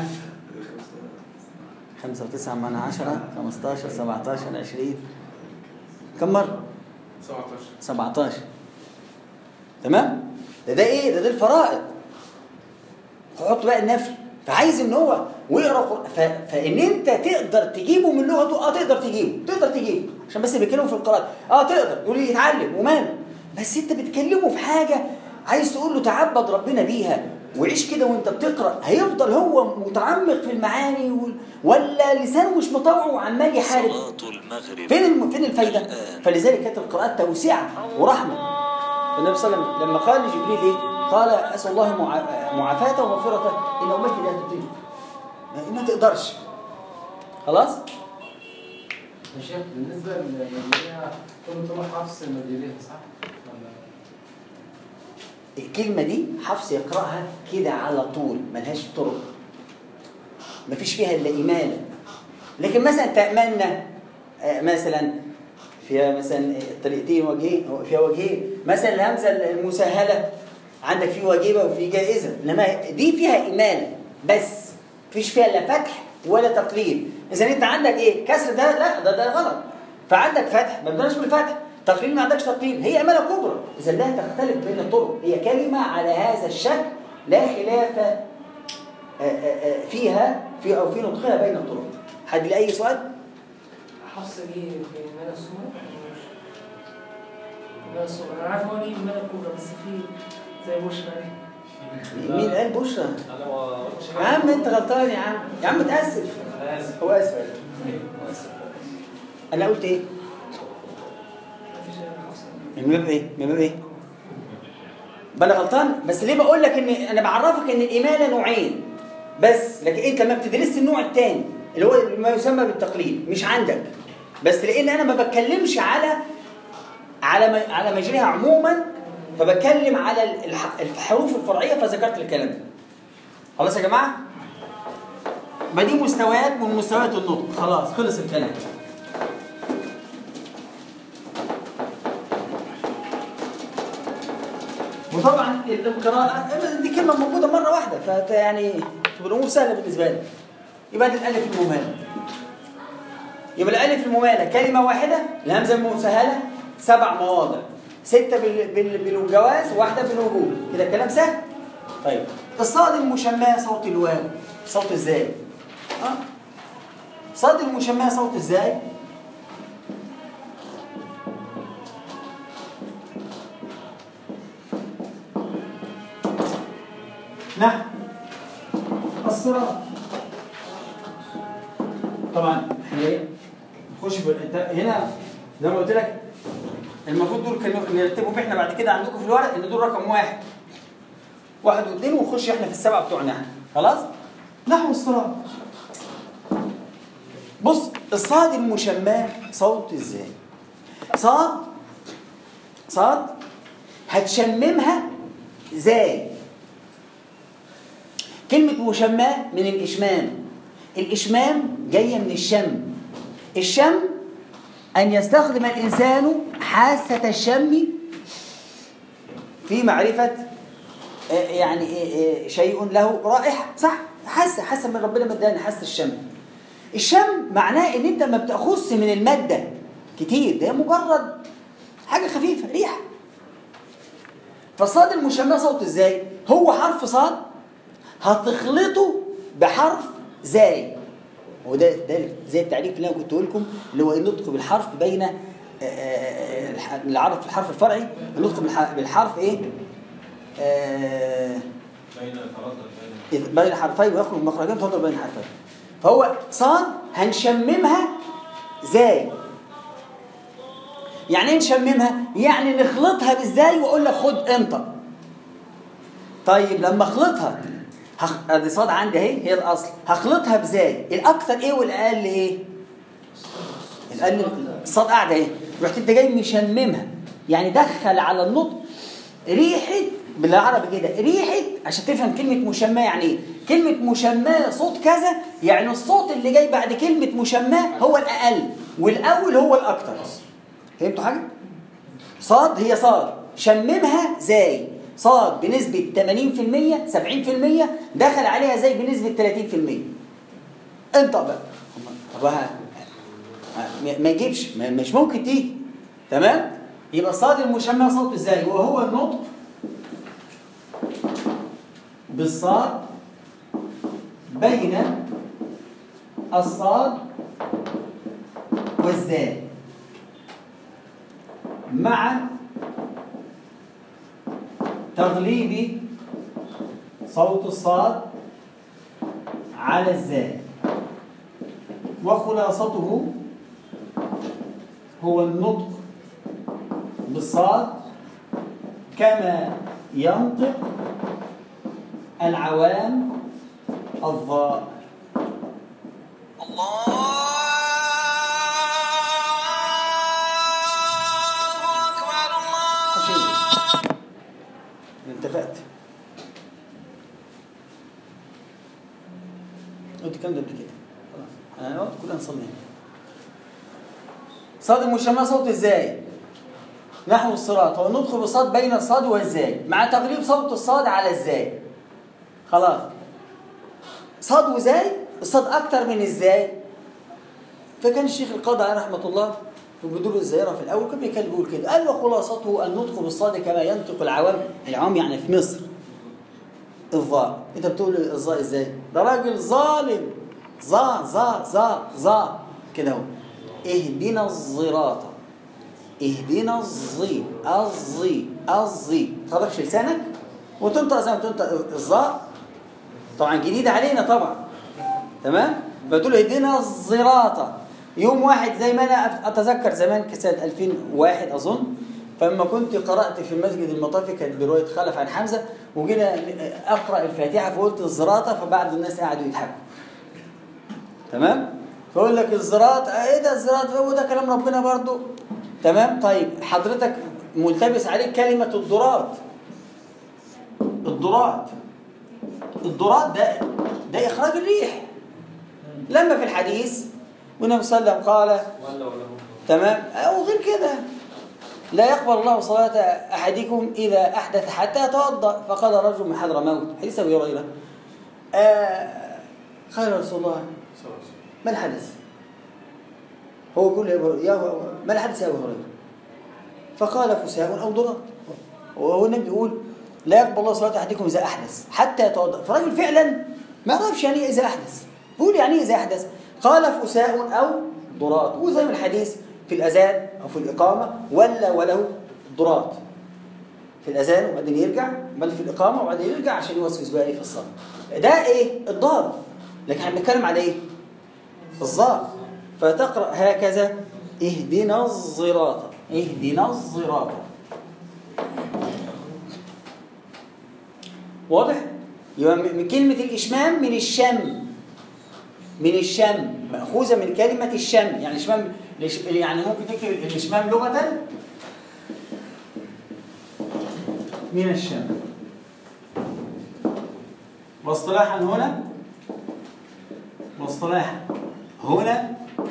خمسة وتسعة من عشرة خمستاشر سبعتاشر عشرين كم مرة؟ 17 سبعتاشر تمام؟ ده ده ايه؟ ده ده الفرائض حط بقى النفل فعايز ان هو ويقرا قرآن ف... فان انت تقدر تجيبه من لغته اه تقدر تجيبه تقدر تجيبه عشان بس بيتكلموا في القراءة اه تقدر يقول لي يتعلم وماله بس انت بتكلمه في حاجة عايز تقول له تعبد ربنا بيها وعيش كده وانت بتقرا هيفضل هو متعمق في المعاني وال- ولا لسانه مش مطوع وعمال يحارب صلاة المغرب فين الم... فين الفايده؟ الآن. فلذلك كانت القراءات توسعه ورحمه. النبي صلى الله عليه وسلم لما قال لجبريل ايه؟ قال اسال الله معا- معافاته ومغفرته ان امتي لا تطيق. ما- ما تقدرش. خلاص؟ يا شيخ بالنسبة للمديرية كل طول حفص المديرية صح؟ ولا الكلمه دي حفص يقراها كده على طول ملهاش طرق. مفيش فيها الا اماله. لكن مثلا تامنا آه، مثلا فيها مثلا طريقتين وجهين أو فيها وجهين مثلا الهمزه المسهله عندك في واجبه وفي جائزه انما دي فيها اماله بس مفيش فيها لا فتح ولا تقليل اذا انت عندك ايه كسر ده لا ده ده غلط فعندك فتح ما بدناش بالفتح تقليل ما عندكش تقليل هي اماله كبرى اذا لا تختلف بين الطرق هي كلمه على هذا الشكل لا خلاف آه، آه، آه، فيها في او في نطقها بين الطرق حد لاي سؤال حفص جه في مدى الصغرى مدى الصغرى انا عارف هو ليه مدى الكبرى بس في زي بشرى دي مين قال بشرى انا ما قلتش يا عم انت غلطان يا عم يا عم تاسف انا اسف هو اسف هو اسف انا قلت ايه مفيش غير حفص من باب ايه من باب ايه بقى انا غلطان بس ليه بقول لك ان انا بعرفك ان الاماله نوعين بس لكن انت ما بتدرسش النوع الثاني اللي هو ما يسمى بالتقليد مش عندك بس لان انا ما بتكلمش على على ما- على مجريها عموما فبتكلم على الح- الحروف الفرعيه فذكرت الكلام ده خلاص يا جماعه ما دي مستويات من مستويات النطق خلاص خلص الكلام وطبعا القراءة دي كلمة موجودة مرة واحدة فت يعني تبقى الأمور سهلة بالنسبة لك يبقى دي الألف المهملة يبقى الالف الممالة كلمة واحدة الهمزة المسهلة سبع مواضع ستة بال... بال... بالجواز وواحدة بالوجوب كده الكلام سهل طيب الصاد المشماة صوت الواو صوت ازاي اه صاد المشماة صوت ازاي نعم الصراط طبعا احنا ايه نخش في انت هنا زي ما قلت لك المفروض دول كانوا نرتبهم احنا بعد كده عندكم في الورق ان دول رقم واحد واحد واثنين ونخش احنا في السبعه بتوعنا خلاص نحو الصراط بص الصاد المشماه صوت ازاي صاد صاد هتشممها زي كلمة مشماه من الإشمام الإشمام جاية من الشم الشم أن يستخدم الإنسان حاسة الشم في معرفة آه، يعني آه، آه، شيء له رائحة صح حاسة حاسة من ربنا مداني حاسة الشم الشم معناه ان انت ما بتاخذش من المادة كتير ده مجرد حاجة خفيفة ريحة فصاد المشمع صوت ازاي هو حرف صاد هتخلطه بحرف زاي وده ده زي التعريف اللي انا كنت لكم اللي هو النطق بالحرف بين آه، آه، الح- العرف الحرف الفرعي النطق بالح- بالحرف ايه آه، بين يتردد بين إذ بين حرفين ويخرج مخرجين تفضل بين حرفين فهو صاد هنشممها زاي يعني ايه نشممها يعني نخلطها بالزاي واقول لك خد انت طيب لما اخلطها هخ... ادي صاد عندي اهي هي الاصل هخلطها بزاي الاكثر ايه والاقل ايه الاقل الصاد قاعده اهي رحت انت جاي مشممها يعني دخل على النطق ريحه بالعربي كده ريحه عشان تفهم كلمه مشماه يعني ايه كلمه مشماه صوت كذا يعني الصوت اللي جاي بعد كلمه مشماه هو الاقل والاول هو الاكثر فهمتوا حاجه صاد هي صاد شممها زي صاد بنسبة 80% 70% دخل عليها زي بنسبة 30% انت بقى طب ها- ما- ما يجيبش ما- مش ممكن تيجي تمام يبقى الصاد المشمع صوت ازاي وهو النطق بالصاد بين الصاد والزال مع تغليب صوت الصاد على الزال وخلاصته هو النطق بالصاد كما ينطق العوام الضاء الله اتفقت قلت الكلام ده قبل كده خلاص انا قلت كلنا نصلي هنا. صاد المشمع صوت ازاي نحو الصراط هو النطق بالصاد بين الصاد والزاي مع تغليب صوت الصاد على الزاي خلاص صاد وزاي الصاد اكتر من الزاي فكان الشيخ القاضي عليه رحمه الله في بدور الزائره في الاول كان بيتكلم بيقول كده قال وخلاصته النطق بالصاد كما ينطق العوام العوام يعني في مصر الظاء انت بتقول الظاء ازاي ده راجل ظالم ظا ظا ظا ظا كده اهو اهدنا الصراط اهدنا الظي الظي الظي تحركش لسانك وتنطق زي ما تنطق الظاء طبعا جديده علينا طبعا تمام بتقول اهدنا الصراط يوم واحد زي ما انا اتذكر زمان كسنه 2001 اظن فلما كنت قرات في مسجد المطافي كانت بروايه خلف عن حمزه وجينا اقرا الفاتحه فقلت الزراطه فبعض الناس قعدوا يضحكوا تمام فيقول لك الزراط ايه ده الزراط هو ده كلام ربنا برضو تمام طيب حضرتك ملتبس عليك كلمه الضراط الضراط الضراط ده ده اخراج الريح لما في الحديث والنبي صلى الله عليه وسلم قال ولا ولا هم تمام او غير كده لا يقبل الله صلاة أحدكم إذا أحدث حتى يتوضأ فقال رجل من حضر موت حديث أبي هريرة آه قال رسول الله ما الحدث؟ هو بيقول يا ما الحدث يا ابو هريره فقال فساء او ضرر وهو النبي بيقول لا يقبل الله صلاه احدكم اذا احدث حتى يتوضا فالراجل فعلا ما يعرفش يعني ايه اذا احدث بيقول يعني ايه اذا احدث قال فساء او ضرات وزي ما الحديث في الاذان او في الاقامه ولا وله ضرات في الاذان وبعدين يرجع بل في الاقامه وبعدين يرجع عشان يوسوس بقى ايه في الصلاه ده ايه الضار لكن احنا بنتكلم على ايه الظاهر فتقرا هكذا اهدنا الصراط اهدنا الصراط واضح يبقى من كلمه الاشمام من الشم من الشم ماخوذه من كلمه الشم يعني الشمام يعني ممكن تكتب الاشمام لغه من الشم واصطلاحا هنا واصطلاحا هنا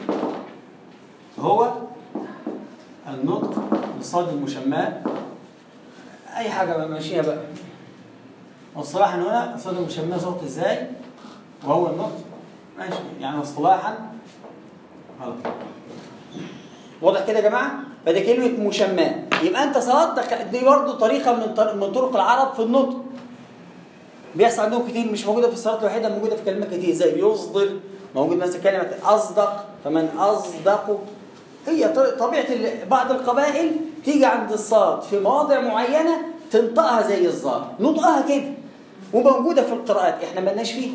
هو النطق بالصاد المشماة أي حاجة بقى ماشيها بقى واصطلاحا هنا الصاد المشماة صوت ازاي وهو النطق ماشي يعني اصطلاحا غلط واضح كده يا جماعة فدي كلمة مشماة يبقى أنت صلاتك دي برضه طريقة من طر- من طرق العرب في النطق بيحصل عندهم كتير مش موجوده في الصلاه الوحيده موجوده في كلمات كتير زي يصدر موجود مثلا كلمه اصدق فمن اصدق هي ط- طبيعه ال- بعض القبائل تيجي عند الصاد في مواضع معينه تنطقها زي الظاء نطقها كده وموجوده في القراءات احنا مالناش فيها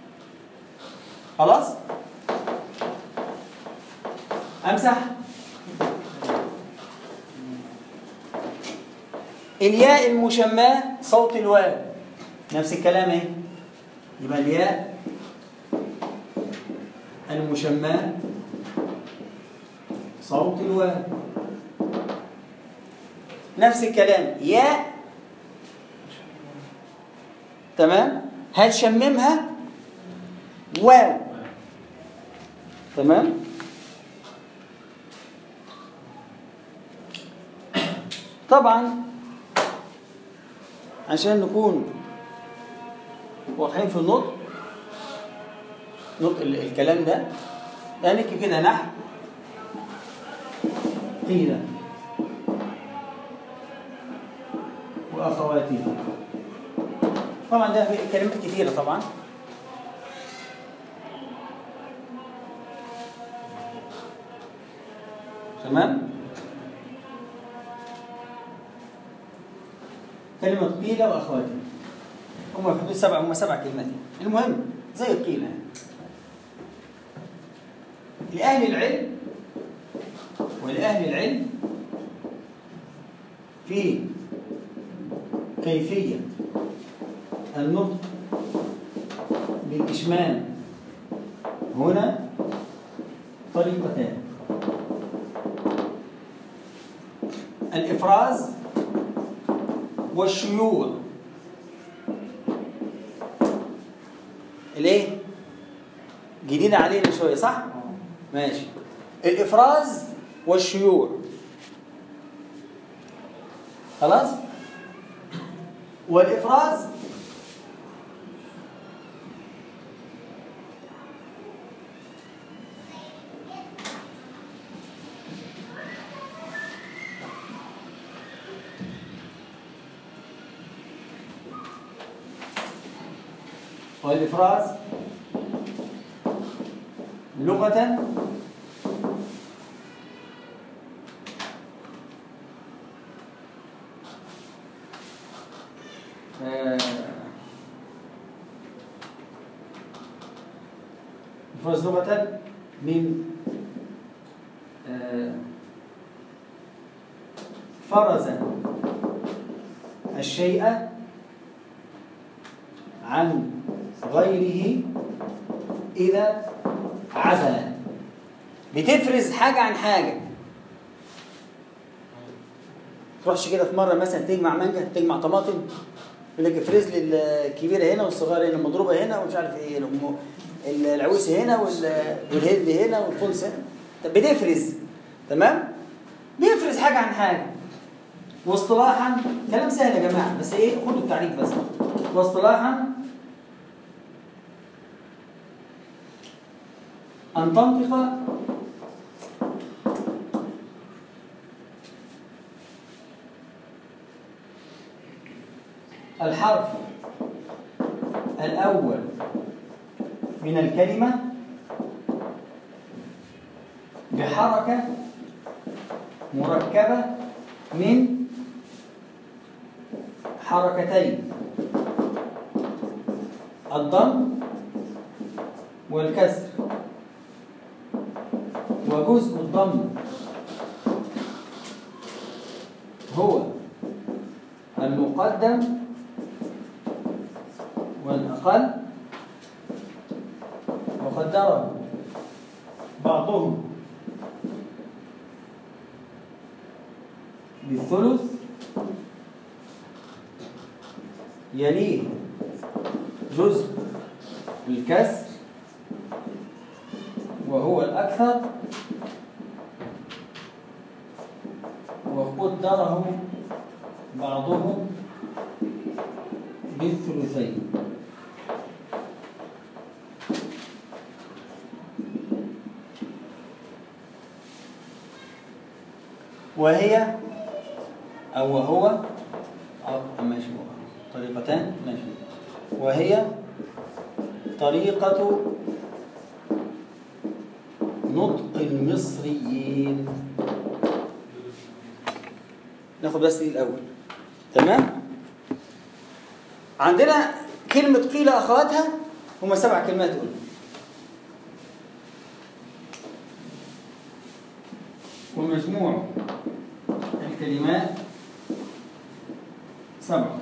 خلاص امسح الياء المشماه صوت الواو نفس الكلام اهي يبقى الياء المشماة صوت الواو نفس الكلام ياء تمام هتشممها واو تمام طبعا عشان نكون واضحين في النطق نطق ال- الكلام ده ده نكتب كده نحو قيل واخواتها طبعا ده في كلمات كثيره طبعا تمام كلمة قيل وأخواتها هم في حدود سبع هم سبع كلمات المهم زي قيل يعني. لأهل العلم ولأهل العلم في كيفية النطق بالإشمام هنا طريقتان الإفراز والشيوع الايه جديدة علينا شوية صح ماشي الإفراز والشيوع خلاص والإفراز والإفراز لغة آه، إفراز لغة من آه، فرز الشيء عن غيره إذا عزل بتفرز حاجة عن حاجة تروحش كده في مرة مثلا تجمع مانجا تجمع طماطم يقول لك افرز لي الكبيرة هنا والصغيرة هنا المضروبة هنا ومش عارف ايه الم- العويسة هنا وال- والهند هنا والفلس هنا طب بتفرز تمام بيفرز حاجة عن حاجة واصطلاحا كلام سهل يا جماعة بس ايه خدوا التعريف بس واصطلاحا أن تنطق الحرف الأول من الكلمة بحركة مركبة من حركتين الضم والكسر وجزء الضم هو المقدم والأقل وقدره بعضهم بالثلث يليه جزء الكسر وهو الأكثر وقدره بعضهم بالثلثين وهي أو وهو أو ماشي طريقتان ماشي وهي طريقة نطق المصريين ناخد بس دي الأول تمام عندنا كلمة قيل أخواتها هما سبع كلمات قلنا ومجموع الكلمات سبعة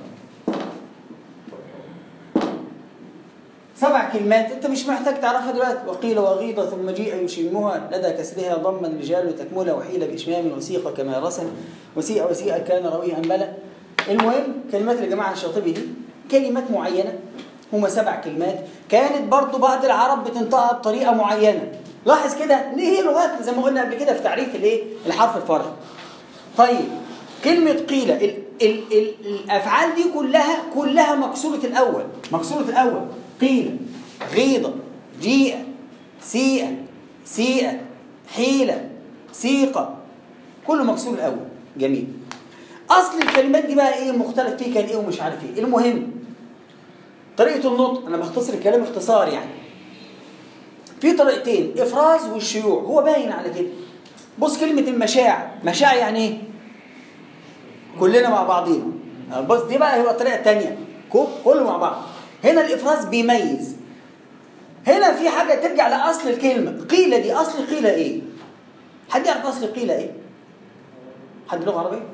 سبع كلمات انت مش محتاج تعرفها دلوقتي وقيل وغيض ثم جيء يشمها لدى كسرها ضما الرجال تكملها وحيل باشمام وسيق كما رسم وسيء وسيء كان رويه انبلا المهم كلمات الجماعه الشاطبي دي كلمات معينه هما سبع كلمات كانت برضو بعض العرب بتنطقها بطريقه معينه لاحظ كده ليه هي لغات زي ما قلنا قبل كده في تعريف الايه الحرف الفرعي طيب كلمة قيل ال ال ال الأفعال دي كلها كلها مكسورة الأول مكسورة الأول قيل غيضة جيء سيئة سيئة حيلة سيقة كله مكسور الأول جميل أصل الكلمات دي بقى إيه مختلف فيه كان إيه ومش عارف إيه المهم طريقة النطق أنا بختصر الكلام اختصار يعني في طريقتين إفراز والشيوع هو باين على كده بص كلمة المشاع مشاع يعني إيه كلنا مع بعضينا بص دي بقى هو الطريقه الثانيه كله مع بعض هنا الافراز بيميز هنا في حاجه ترجع لاصل الكلمه قيله دي اصل قيله ايه حد يعرف اصل قيله ايه حد لغه عربيه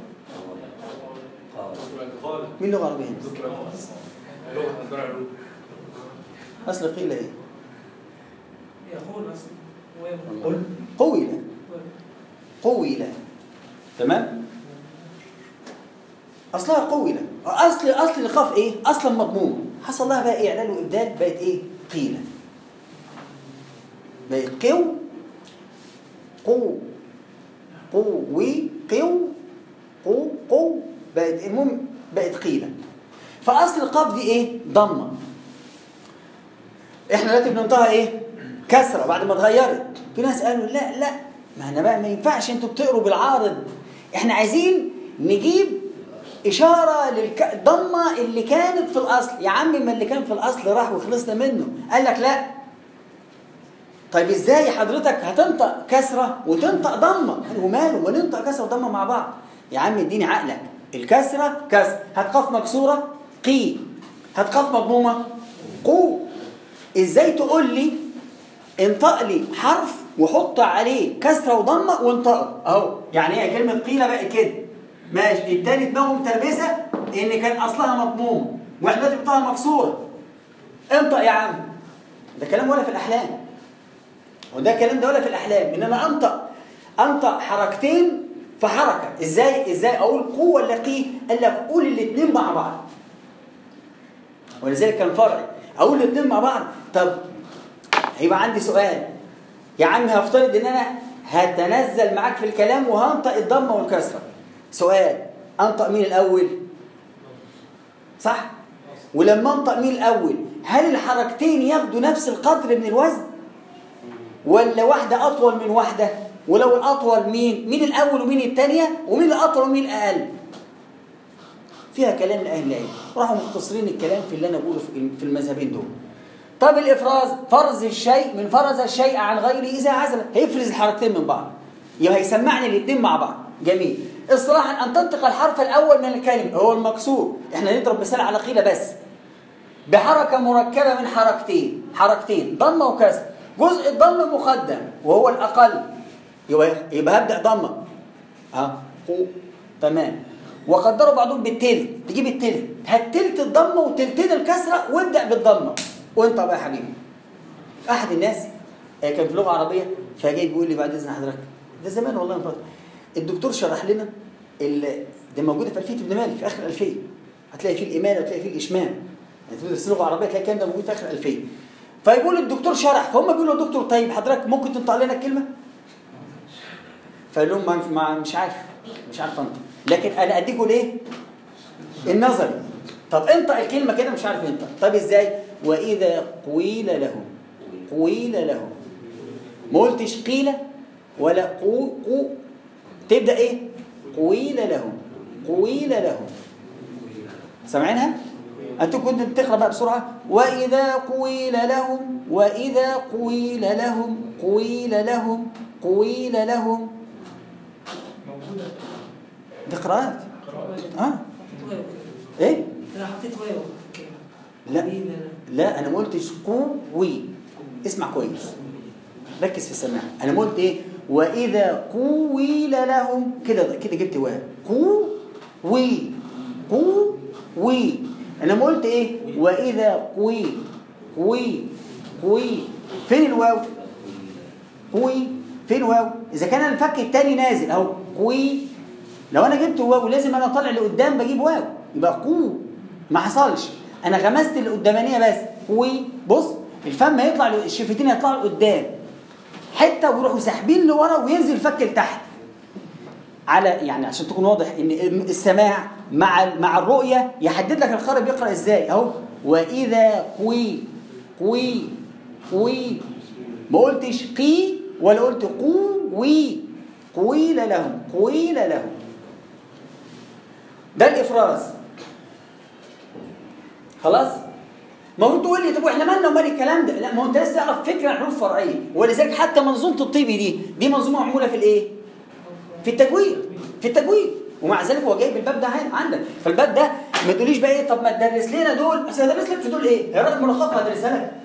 مين لغه عربيه هنا؟ اصل قيله ايه يقول بس قل قويله قويله تمام اصلها قوله اصل اصل القاف ايه اصلا مضموم حصل لها بقى ايه اعلان وابدال بقت ايه قيله بقت قو قو قوي قو قو قو بقت المهم بقت قيله فاصل القاف دي ايه ضمه احنا دلوقتي بننطقها ايه كسره بعد ما اتغيرت في ناس قالوا لا لا ما احنا بقى ما ينفعش انتوا بتقروا بالعارض احنا عايزين نجيب إشارة للضمة اللي كانت في الأصل يا عم ما اللي كان في الأصل راح وخلصنا منه قال لك لا طيب ازاي حضرتك هتنطق كسرة وتنطق ضمة وماله ما ننطق كسرة وضمة مع بعض يا عم اديني عقلك الكسرة كسر هتقف مكسورة قي هتقف مضمومة قو ازاي تقول لي انطق لي حرف وحط عليه كسرة وضمة وانطقه اهو يعني هي كلمة قيلة بقى كده ماشي التاني دماغه متربسه ان كان اصلها مضموم واحنا دلوقتي بنطقها مكسوره انطق يا عم ده كلام ولا في الاحلام وده كلام ده ولا في الاحلام ان انا انطق انطق حركتين في حركه ازاي ازاي اقول قو ولا قي قال لك قول الاثنين مع بعض ولذلك كان فرعي اقول الاثنين مع بعض طب هيبقى عندي سؤال يا عم هفترض ان انا هتنزل معاك في الكلام وهنطق الضمه والكسره سؤال انطق مين الاول صح ولما انطق مين الاول هل الحركتين ياخدوا نفس القدر من الوزن ولا واحده اطول من واحده ولو الاطول مين مين الاول ومين الثانيه ومين الاطول ومين الاقل فيها كلام لاهل العلم راحوا مختصرين الكلام في اللي انا بقوله في- في المذهبين دول طب الافراز فرز الشيء من فرز الشيء عن غيره اذا عزل هيفرز الحركتين من بعض يبقى هيسمعني الاثنين مع بعض جميل اصطلاحا ان تنطق الحرف الاول من الكلمه هو المكسور احنا نضرب مثال على قيله بس بحركه مركبه من حركتين حركتين ضمه وكسر جزء الضم مقدم وهو الاقل يبقى يبقى هبدا ضمه ها قو تمام وقدروا بعضهم بالتلت تجيب التلت هات تلت الضمه وتلتين الكسره وابدا بالضمه وانت بقى يا حبيبي احد الناس آه، كان في لغه عربيه فجاي بيقول لي بعد اذن حضرتك ده زمان والله من فتره الدكتور شرح لنا ال- ده موجوده في الفيه ابن مالك في اخر الالفيه هتلاقي فيه الاماله وتلاقي فيه الاشمام يعني تدرس لغه عربيه تلاقي الكلام ده موجود في اخر الالفيه فيقول الدكتور شرح فهم بيقولوا يا دكتور طيب حضرتك ممكن تنطق لنا الكلمه فقال لهم ما ما- مش عارف مش عارف انطق لكن انا اديكوا ليه النظري طب انطق الكلمه كده مش عارف ينطق طب ازاي واذا قيل لهم قيل لهم ما قلتش قيل ولا قو قو تبدا ايه قيل لهم قيل لهم سامعينها انتوا كنتوا بتقرا بقى بسرعه واذا قيل لهم واذا قيل لهم قيل لهم قيل لهم موجودة دي قراءات قراءة اه حطيت واو كده. ايه انا حطيت واو في الكلمة لا قليل أنا. لا انا ما قلتش قوي اسمع كويس ركز في السماع انا ما قلت ايه واذا قويل لهم كده كده جبت واو قوي قوي انا ما قلت ايه واذا قوي قوي قوي فين الواو قوي فين واو اذا كان الفك التاني نازل اهو قوي لو انا جبت واو لازم انا طالع لقدام بجيب واو يبقى قو ما حصلش انا غمست القدامانيه بس قوي بص الفم هيطلع ل- الشفتين هيطلعوا لقدام حته ويروحوا ساحبين لورا وينزل الفك لتحت على يعني عشان تكون واضح ان السماع مع مع الرؤيه يحدد لك القارئ بيقرا ازاي اهو واذا قوي قوي قوي ما قلتش قي ولا قلت قوي قويل لهم قويل لهم ده الافراز خلاص ما هو تقول لي طب واحنا مالنا ومال الكلام ده لا ما هو انت لازم تعرف فكره عن الحروف الفرعيه ولذلك حتى منظومه الطيبي دي دي منظومه معموله في الايه في التجويد في التجويد ومع ذلك هو جايب الباب ده عن- عندك فالباب ده ما تقوليش بقى ايه طب ما تدرس لنا دول بس هدرس لك في دول ايه يا راجل ملخص هدرسها لك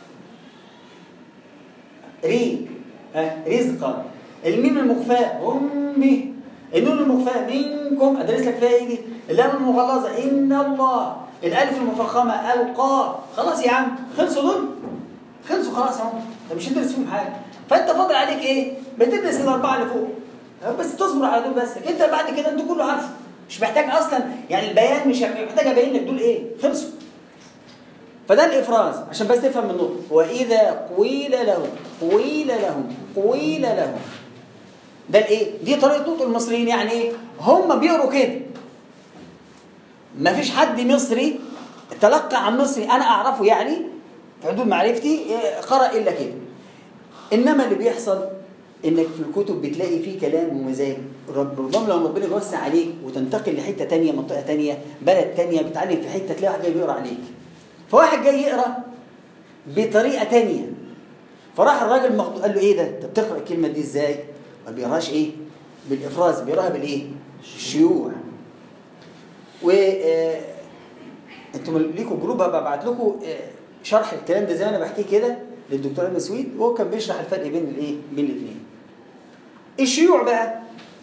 ري ها رزقا الميم المخفاء امي النون المخفاء منكم ادرس لك فيها ايه دي اللام المغلظه ان الله الالف المفخمه القى خلاص يا عم خلصوا دول خلصوا خلاص اهو انت مش هتدرس فيهم حاجه فانت فاضل عليك ايه بتدرس الاربعه اللي فوق بس تصبر على دول بس انت بعد كده انت كله عارفه مش محتاج اصلا يعني البيان مش محتاج ابين لك دول ايه خلصوا فده الافراز عشان بس تفهم النقطه واذا قيل لهم قيل لهم قيل لهم ده الايه دي طريقه نطق المصريين يعني ايه هم بيقروا كده ما فيش حد مصري تلقى عن مصري انا اعرفه يعني في حدود معرفتي إيه، قرأ الا كده انما اللي بيحصل انك في الكتب بتلاقي فيه كلام ومزاج رب ربما لو ربنا يوسع عليك وتنتقل لحته تانية منطقه تانية بلد تانية بتعلم في حته تلاقي واحد جاي بيقرا عليك فواحد جاي يقرا بطريقه تانية فراح الراجل مخضوض قال له ايه ده انت بتقرا الكلمه دي ازاي ما بيقراش ايه بالافراز بيقراها بالايه الشيوع و آه، انتوا ليكوا جروب هبقى ابعت لكم آه، شرح الكلام ده زي ما انا بحكيه كده للدكتور ابن سويد وهو كان بيشرح الفرق بين الايه بين الاثنين الشيوع بقى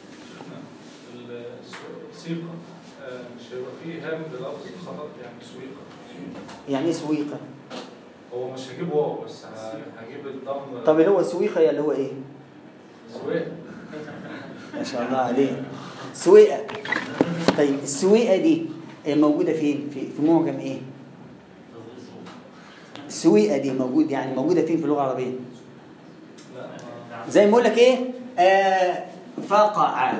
السيقة آه، مش هيبقى فيه هام بلفظ خطأ يعني سويقة يعني ايه سويقه هو مش هجيب واو بس ه- هجيب الضم طب اللي هو سويقه يا اللي هو ايه سويق ما شاء الله عليه سويقه طيب السويقه دي آه، موجوده فين في في معجم ايه السويقه دي موجود يعني موجوده فين في اللغه العربيه لا ما- زي ما اقول لك ايه آه فقع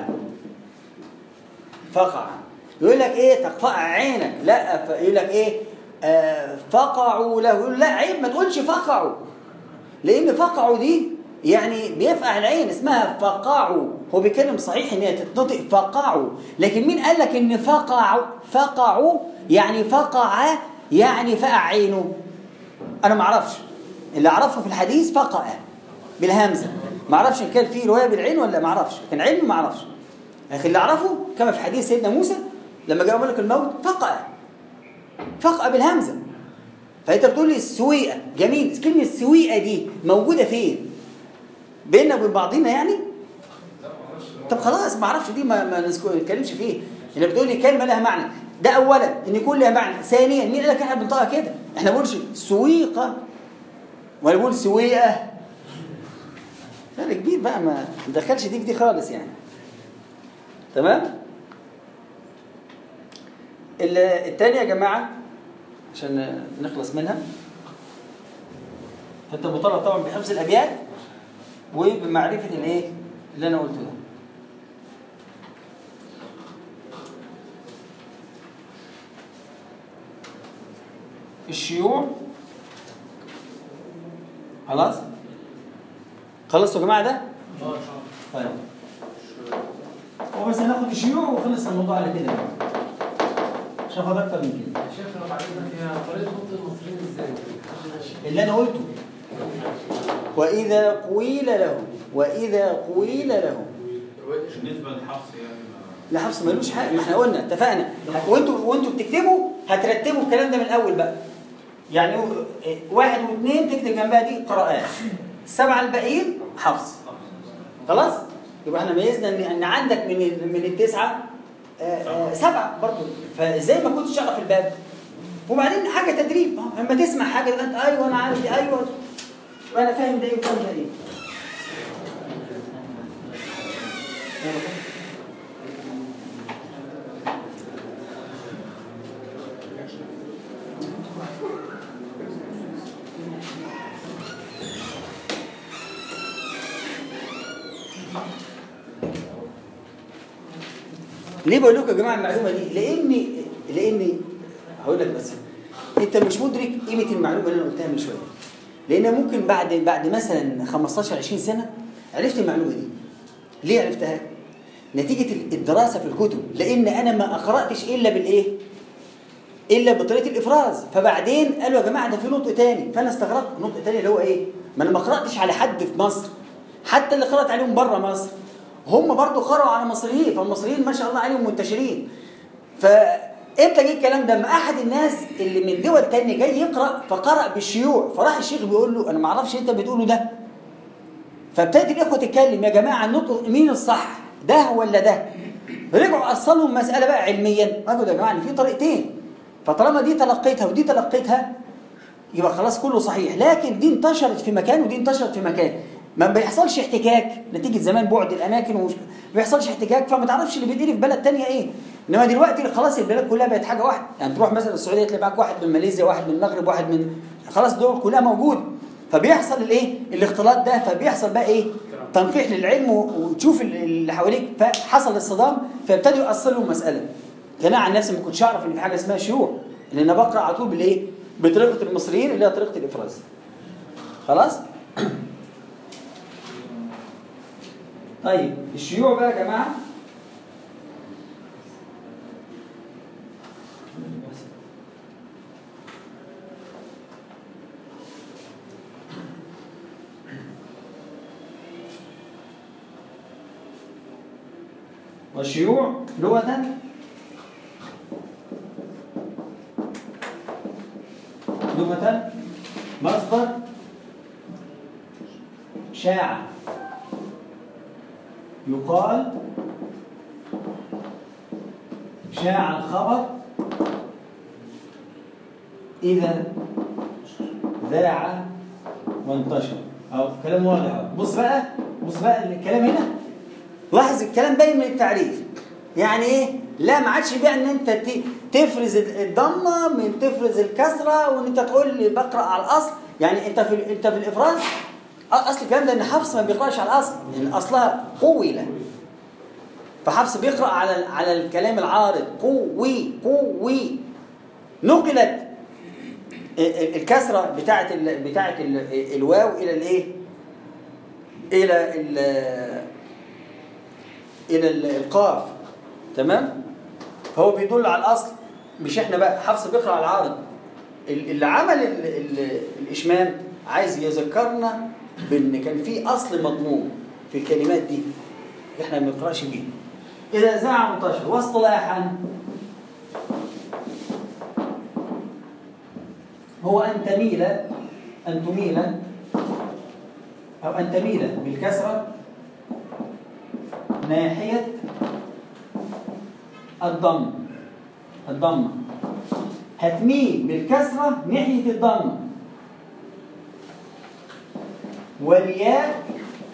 فقع يقول لك ايه تقطع عينك لا ف- يقول لك ايه آه فقعوا له يقول لا عيب ما تقولش فقعوا لان فقعوا دي يعني بيفقع العين اسمها فقعوا هو بيتكلم صحيح ان هي تتنطق فقعوا لكن مين قال لك ان فقعوا فقعوا يعني فقع يعني فقع عينه انا ما اعرفش اللي اعرفه في الحديث فقع بالهمزه ما اعرفش ان كان في روايه بالعين ولا ما اعرفش كان علمي ما اعرفش لكن اللي اعرفه كما في حديث سيدنا موسى لما جاء ملك الموت فقع فقع بالهمزه فانت بتقول لي السويقه جميل كلمه السويقه دي موجوده فين بيننا وبين بعضينا يعني طب خلاص ما اعرفش دي ما ما نسكو- نتكلمش فيه اللي بتقول لي كلمه لها معنى ده اولا ان يكون لها معنى ثانيا مين قال لك احنا بنطقها كده احنا ما بنقولش سويقه ولا بنقول سويقه فرق كبير بقى ما ندخلش دي في دي خالص يعني تمام ال- التانية يا جماعة عشان نخلص منها فانت مطالب طبعا بحفظ الابيات وبمعرفة الايه اللي انا قلته ده الشيوع خلاص خلصتوا يا جماعة ده؟ طيب هو بس هناخد الشيوع وخلص الموضوع على كده مش هاخد اكتر من كده يا شيخ لو بعدين هي طريقة خط المصريين ازاي؟ اللي انا قلته واذا قيل لهم واذا قيل لهم بالنسبه للحفص يعني ما- لا حفص ملوش حاجه ما احنا قلنا اتفقنا وانتوا وانتوا بتكتبوا هترتبوا الكلام ده من الاول بقى يعني و- واحد واثنين تكتب جنبها دي قراءات السبعه الباقيين حفص خلاص يبقى احنا ميزنا ان ان عندك من ال- من التسعه آه، آه، سبعه برضه فازاي ما كنتش اعرف الباب وبعدين حاجه تدريب آه، لما تسمع حاجه يبقى انت ايوه انا عارف دي ايوه وانا فاهم ده ايه وفاهم ده ايه ليه بقول لكم يا جماعه المعلومه دي؟ لاني لاني هقول لك بس انت مش مدرك قيمه المعلومه اللي انا قلتها من شويه. لان ممكن بعد بعد مثلا 15 20 سنه عرفت المعلومه دي. ليه عرفتها؟ نتيجه الدراسه في الكتب لان انا ما قراتش الا بالايه؟ الا بطريقه الافراز فبعدين قالوا يا جماعه ده في نطق تاني فانا استغربت النطق التاني اللي هو ايه؟ ما انا ما قراتش على حد في مصر حتى اللي قرات عليهم بره مصر هم برضو قرأوا على مصريين فالمصريين ما شاء الله عليهم منتشرين فامتى جه الكلام ده؟ لما احد الناس اللي من دول تانية جاي يقرا فقرأ بالشيوع فراح الشيخ بيقول له انا ما اعرفش انت بتقوله ده فابتدت الاخوه تتكلم يا جماعه النطق مين الصح؟ ده ولا ده؟ رجعوا اصلوا المساله بقى علميا قالوا يا جماعه ان في طريقتين فطالما دي تلقيتها ودي تلقيتها يبقى خلاص كله صحيح لكن دي انتشرت في مكان ودي انتشرت في مكان ما بيحصلش احتكاك نتيجه زمان بعد الاماكن ومش ما بيحصلش احتكاك فما تعرفش اللي بيتقري في بلد تانية ايه انما دلوقتي خلاص البلاد كلها بقت حاجه واحده يعني تروح مثلا السعوديه تلاقي معاك واحد من ماليزيا واحد من المغرب واحد من خلاص دول كلها موجود فبيحصل الايه الاختلاط ده فبيحصل بقى ايه تنقيح للعلم و- وتشوف اللي حواليك فحصل الصدام فابتدوا يأصلوا المساله انا عن نفسي ما كنتش اعرف ان في حاجه اسمها شيوع لان انا بقرا على طول بالايه بطريقه المصريين اللي هي طريقه الافراز خلاص طيب الشيوع بقى يا جماعه والشيوع لغة لغة مصدر شاع يقال شاع الخبر إذا ذاع وانتشر أو كلام واضح أهو. بص بقى بص بقى الكلام هنا لاحظ الكلام باين من التعريف يعني ايه لا ما عادش بقى ان انت ت- تفرز الضمه من تفرز الكسره وان انت تقول لي بقرا على الاصل يعني انت في انت في الافراز أ- اصل الكلام ده ان حفص ما بيقراش على الاصل لان اصلها قوله فحفص بيقرا على ال- على الكلام العارض قوي قوي نقلت ال- ال- الكسره بتاعه ال- بتاعه ال- الواو الى الايه الى ال- الى ال- القاف تمام فهو بيدل على الاصل مش احنا بقى حفص بيقرا على العارض ال- اللي عمل ال ال الاشمام عايز يذكرنا بان كان في اصل مضمون في الكلمات دي احنا ما بنقراش بيه اذا زعم منتشر واصطلاحا هو ان تميل ان تميل او ان تميل بالكسره ناحيه الضم الضمه هتميل بالكسره ناحيه الضمه والياء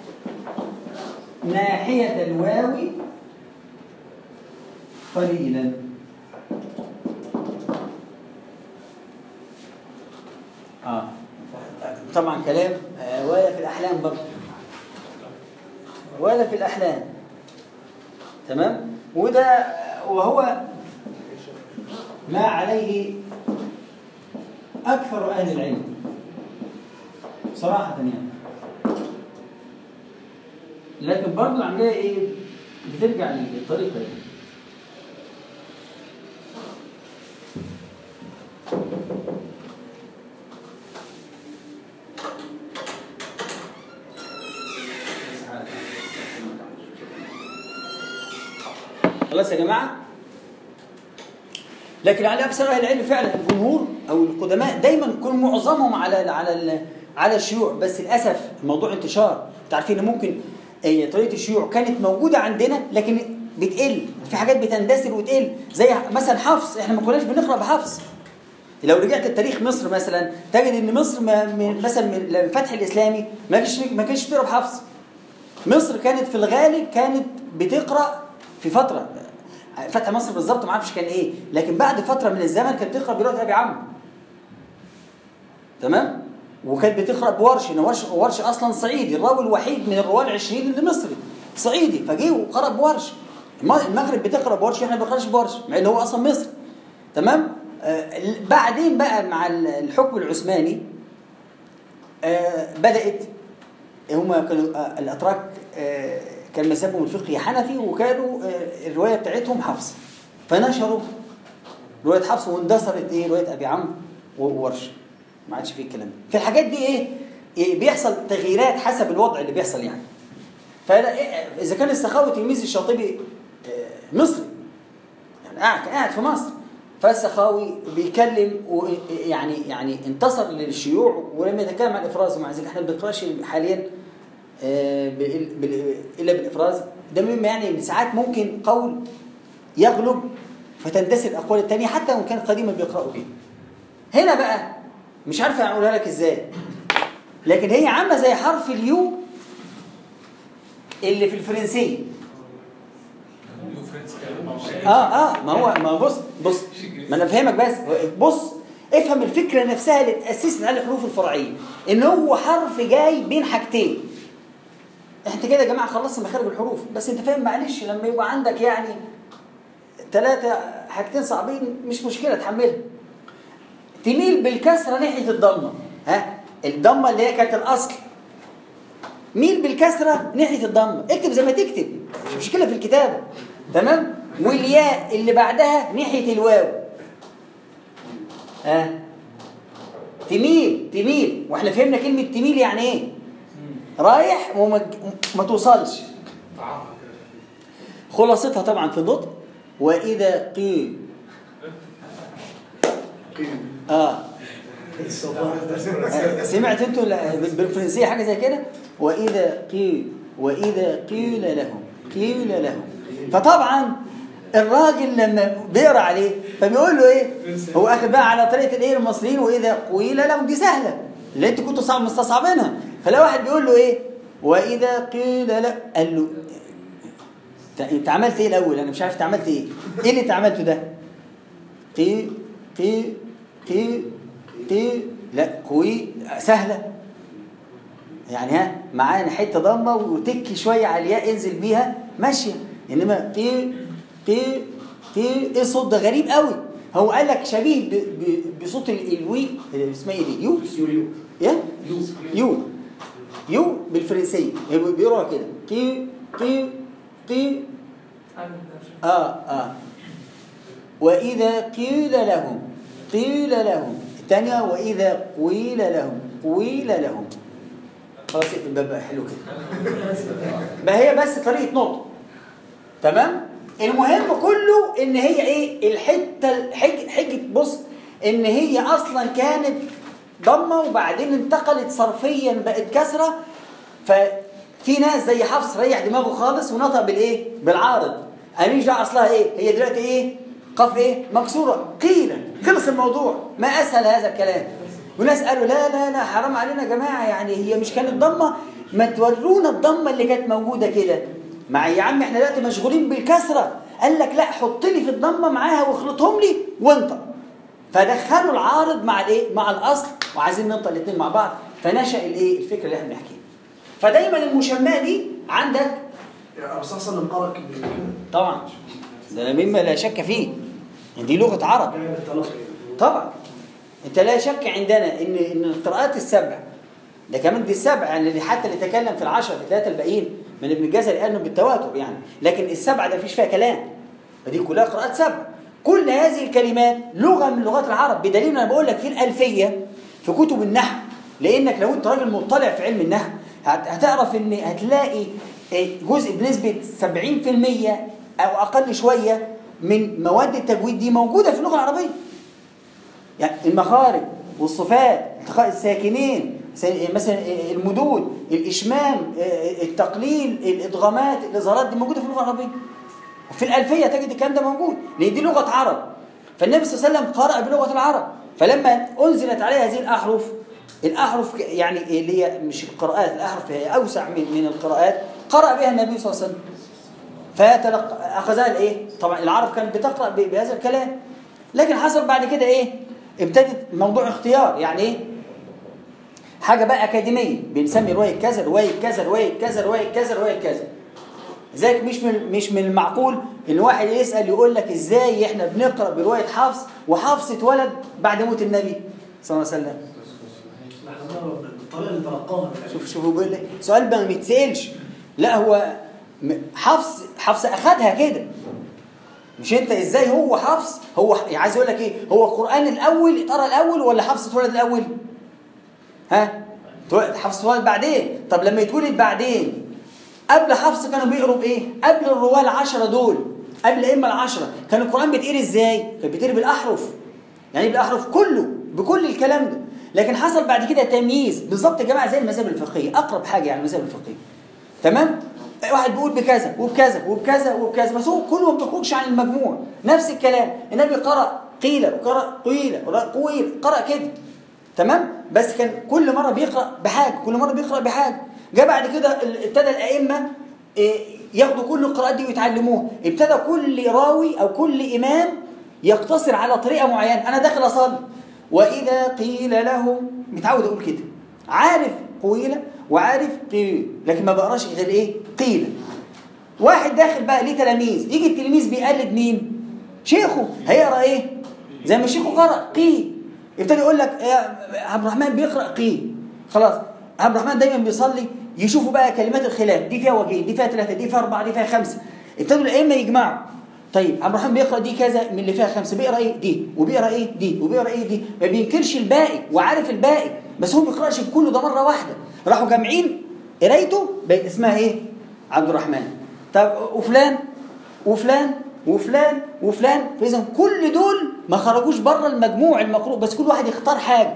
ناحيه الواو قليلا اه طبعا كلام آه، ولا في الاحلام برضه ولا في الاحلام تمام وده وهو ما عليه اكثر اهل العلم صراحه يعني لكن برضه العمليه ايه بترجع للطريقه دي خلاص يا جماعه لكن على اكثر اهل العلم فعلا الجمهور او القدماء دايما يكون معظمهم على على ال- على الشيوع بس للاسف الموضوع انتشار انتوا عارفين ان ممكن آه، طريقه الشيوع كانت موجوده عندنا لكن بتقل في حاجات بتندثر وتقل زي مثلا حفص احنا ما كناش بنقرا بحفص لو رجعت لتاريخ مصر مثلا تجد ان مصر ما من مثلا من الفتح الاسلامي ما كانش ما كانش بتقرا بحفص مصر كانت في الغالب كانت بتقرا في فتره فتح مصر بالظبط ما اعرفش كان ايه لكن بعد فتره من الزمن كانت بتقرا بروايه ابي عمرو تمام وكانت بتقرا بورش ان ورش ورش اصلا صعيدي الراوي الوحيد من الرواه العشرين اللي مصري صعيدي فجه وقرا بورش الم- المغرب بتقرا بورش احنا ما بنقراش بورش مع ان هو اصلا مصري تمام آه ال- بعدين بقى مع ال- الحكم العثماني آه بدات هم كانوا آه الاتراك آه كان مذهبهم الفقهي حنفي وكانوا آه الروايه بتاعتهم حفص فنشروا روايه حفص واندثرت ايه روايه ابي عمرو وورش ما عادش فيه الكلام ده في الحاجات دي ايه, إيه بيحصل تغييرات حسب الوضع اللي بيحصل يعني فاذا اذا كان السخاوي تلميذ الشاطبي آه، مصري يعني قاعد قاعد في مصر فالسخاوي بيكلم يعني يعني انتصر للشيوع ولم يتكلم عن الافراز ومع ذلك احنا ما بنقراش حاليا آه، بال- بال- الا بالافراز ده مما يعني ان ساعات ممكن قول يغلب فتندثر الاقوال الثانيه حتى وان كان قديما بيقراوا به هنا بقى مش عارف اقولها لك ازاي لكن هي عامله زي حرف اليو اللي في الفرنسيه اه اه ما هو ما هو بص بص ما انا فاهمك بس بص افهم الفكره نفسها اللي اتاسست على الحروف الفرعيه ان هو حرف جاي بين حاجتين انت كده يا جماعه خلصنا مخارج الحروف بس انت فاهم معلش لما يبقى عندك يعني ثلاثه حاجتين صعبين مش مشكله تحملها تميل بالكسره ناحيه الضمه ها الضمه اللي هي كانت الاصل ميل بالكسره ناحيه الضمه اكتب زي ما تكتب مش مشكله في الكتابه تمام والياء اللي بعدها ناحيه الواو ها تميل تميل واحنا فهمنا كلمه تميل يعني ايه رايح وما ما توصلش خلاصتها طبعا في النطق واذا قيل اه سمعت انتوا لا- بالفرنسيه حاجه زي كده واذا قيل واذا قيل لهم قيل لهم فطبعا الراجل لما بيقرا عليه فبيقول له ايه هو اخد بقى على طريقه الايه المصريين واذا قيل لهم دي سهله اللي انتوا كنتوا صعب مستصعبينها فلا واحد بيقول له ايه واذا قيل له قال له "أنت- انت عملت ايه الاول انا مش عارف انت عملت ايه ايه اللي انت عملته ده قي قي قي قي لا قوي سهله يعني ها معانا حته ضمه وتكي شويه على الياء انزل بيها ماشيه انما قي قي قي ايه الصوت ده غريب قوي هو قال لك شبيه ب- ب- بصوت ال- الوي اسمها ايه دي يو يو يا يو يو بالفرنسيه بيقراها كده قي قي قي عامل ده. اه اه واذا قيل لهم قيل لهم الثانيه واذا قيل لهم قيل لهم خلاص اقفل الباب بقى حلو كده ما هي بس طريقه نطق تمام المهم كله ان هي ايه الحته الحج حجه بص ان هي اصلا كانت ضمه وبعدين انتقلت صرفيا بقت كسره ففي ناس زي حفص ريح دماغه خالص ونطق بالايه بالعارض ماليش دعوه اصلها ايه هي دلوقتي ايه قف ايه مكسوره قيل خلص الموضوع ما اسهل هذا الكلام وناس قالوا لا لا لا حرام علينا يا جماعه يعني هي مش كانت ضمه ما تورونا الضمه اللي كانت موجوده كده مع يا عم احنا دلوقتي مشغولين بالكسره قال لك لا حط لي في الضمه معاها واخلطهم لي وانطق فدخلوا العارض مع الايه مع الاصل وعايزين ننطق الاثنين مع بعض فنشا الايه الفكره اللي احنا بنحكيها فدايما المشماه دي عندك يعني الرسول صلى الله عليه وسلم قرأ كده طبعا ده مما لا شك فيه دي لغه عرب جاي بالتلقي طبعا انت لا شك عندنا ان ان القراءات السبع ده كمان دي السبع يعني اللي حتى اللي تكلم في العشرة في الثلاثة الباقيين من ابن الجزري قال انه بالتواتر يعني لكن السبعة ده مفيش فيها كلام فدي كلها قراءات سبع كل هذه الكلمات لغة من لغات العرب بدليل انا بقول لك في الألفية في كتب النحو لانك لو انت راجل مطلع في علم النحو هت- هتعرف ان هتلاقي إيه، جزء بنسبة 70% او اقل شوية من مواد التجويد دي موجودة في اللغة العربية يعني المخارج والصفات التقاء الساكنين س- مثلا المدود الاشمام التقليل الادغامات الاظهارات دي موجوده في اللغه العربيه في الالفيه تجد الكلام ده موجود لان دي لغه عرب فالنبي صلى الله عليه وسلم قرأ بلغه العرب فلما انزلت عليه هذه الاحرف الاحرف ك- يعني اللي هي مش القراءات الاحرف هي اوسع من من القراءات قرأ بها النبي صلى الله عليه وسلم فتلقى اخذها الايه طبعا العرب كانت بتقرا ب- بهذا الكلام لكن حصل بعد كده ايه ابتدت موضوع اختيار يعني ايه حاجه بقى اكاديميه بنسمي روايه كذا روايه كذا روايه كذا روايه كذا روايه كذا لذلك مش من مش من المعقول ان واحد يسال يقول لك ازاي احنا بنقرا بروايه حفص وحفص اتولد بعد موت النبي صلى الله عليه وسلم احنا بنقرا بالطريقه اللي تلقاها من شوف شوف بيقول لك سؤال ما يتسالش لا هو م- حفص حفص اخذها كده مش انت ازاي هو حفص هو ح- عايز اقول لك ايه هو القران الاول اتقرا الاول ولا حفص اتولد الاول ها اتولد- حفص اتولد بعدين طب لما يتولد بعدين قبل حفص كانوا بيقروا بايه قبل الرواه العشره دول قبل الائمه العشره كان القران بيتقري ازاي كان بيتقري بالاحرف يعني بالاحرف كله بكل الكلام ده لكن حصل بعد كده تمييز بالظبط يا جماعه زي المذاهب الفقهيه اقرب حاجه يعني المذاهب الفقهيه تمام واحد بيقول بكذا وبكذا وبكذا وبكذا بس هو كله ما بيخرجش عن المجموع نفس الكلام النبي قرأ قيل وقرأ قيل وقرأ قويل قرأ كده تمام بس كان كل مره بيقرأ بحاجه كل مره بيقرأ بحاجه جاء بعد كده ال- ابتدى الائمه إيه، ياخدوا كل القراءات دي ويتعلموها ابتدى كل راوي او كل امام يقتصر على طريقه معينه انا داخل اصلي واذا قيل لهم متعود اقول كده عارف قويله وعارف قيل لكن ما بقراش غير ايه قيل واحد داخل بقى ليه تلاميذ يجي التلميذ بيقلد مين شيخه هيقرا ايه زي ما شيخه قرأ قي يبتدي يقول لك يا عبد الرحمن بيقرأ قي خلاص عبد الرحمن دايما بيصلي يشوفوا بقى كلمات الخلاف دي فيها وجهين دي فيها ثلاثة دي فيها أربعة دي فيها خمسة ابتدوا الأئمة يجمعوا طيب عبد الرحمن بيقرأ دي كذا من اللي فيها خمسة بيقرأ ايه دي وبيقرأ ايه دي وبيقرأ ايه دي ما بينكرش الباقي وعارف الباقي بس هو ما بيقرأش كله ده مرة واحدة راحوا جامعين قرايته بقت اسمها ايه عبد الرحمن طب وفلان وفلان وفلان وفلان فاذا كل دول ما خرجوش بره المجموع المقروء بس كل واحد يختار حاجه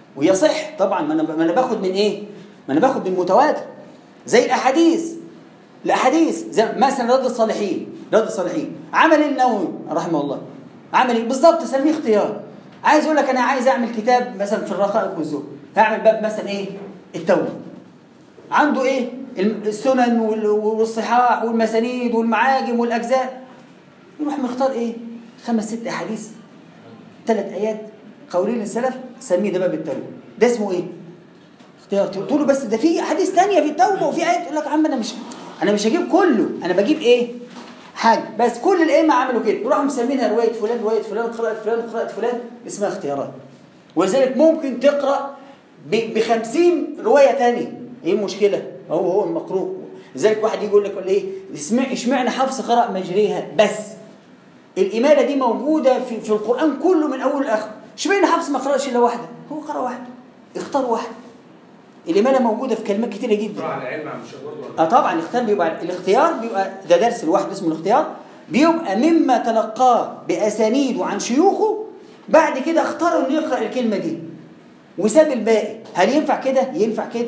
ويصح طبعا ما انا ما انا باخد من ايه ما انا باخد من متواتر زي الاحاديث الاحاديث زي مثلا رد الصالحين رد الصالحين عمل إيه النووي رحمه الله عمل ايه بالظبط سميه اختيار عايز يقول لك انا عايز اعمل كتاب مثلا في الرقائق والزهد هعمل باب مثلا ايه التوبه عنده ايه السنن وال- والصحاح والمسانيد والمعاجم والاجزاء يروح مختار ايه خمس ست احاديث ثلاث ايات قولين السلف سميه ده باب التوبه ده اسمه ايه اختيار تقول له بس ده في احاديث ثانيه في التوبه وفي ايات يقول لك يا عم انا مش انا مش هجيب كله انا بجيب ايه حاجه بس كل الائمه عملوا كده وراحوا مسمينها روايه فلان روايه فلان قراءه فلان قراءه فلان اسمها اختيارات ولذلك ممكن تقرا ب 50 روايه ثانيه ايه المشكله هو هو المقروء لذلك واحد يجي يقول لك ولا ايه اسمع اشمعنى حفص قرأ مجريها بس الإمالة دي موجودة في, في القرآن كله من أول لآخر اشمعنى حفص ما قرأش إلا واحدة هو قرأ واحدة اختار واحدة الإمالة موجودة في كلمات كتيرة جدا طبعا العلم عم مش برضه اه طبعا الاختيار بيبقى الاختيار بيبقى ده درس لوحده اسمه الاختيار بيبقى مما تلقاه باسانيده عن شيوخه بعد كده اختار انه يقرا الكلمه دي وساب الباقي هل ينفع كده ينفع كده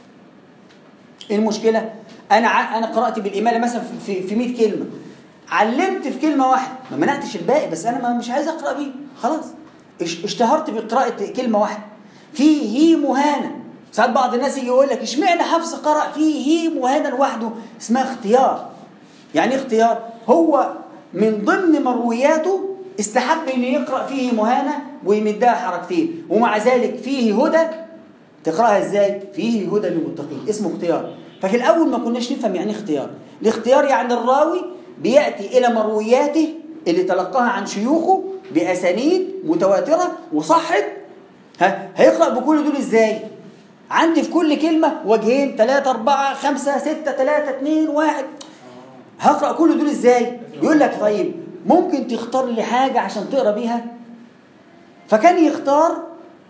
ايه المشكله انا ع... انا قرات بالاماله مثلا في في 100 كلمه علمت في كلمه واحده ما منعتش الباقي بس انا ما مش عايز اقرا بيه خلاص اش- اشتهرت بقراءه كلمه واحده فيه مهانه ساعات بعض الناس يجي يقول لك اشمعنى حفص قرأ فيه مهانة لوحده اسمها اختيار يعني ايه اختيار هو من ضمن مروياته استحب ان يقرأ فيه مهانة ويمدها حركتين ومع ذلك فيه هدى تقرأها ازاي فيه هدى للمتقين اسمه اختيار ففي الاول ما كناش نفهم يعني إيه اختيار الاختيار يعني الراوي بيأتي الى مروياته اللي تلقاها عن شيوخه بأسانيد متواترة وصحت ها هيقرأ بكل دول ازاي عندي في كل كلمة وجهين ثلاثة أربعة خمسة ستة ثلاثة اثنين واحد هقرأ كل دول ازاي يقول لك طيب ممكن تختار لي حاجة عشان تقرأ بيها فكان يختار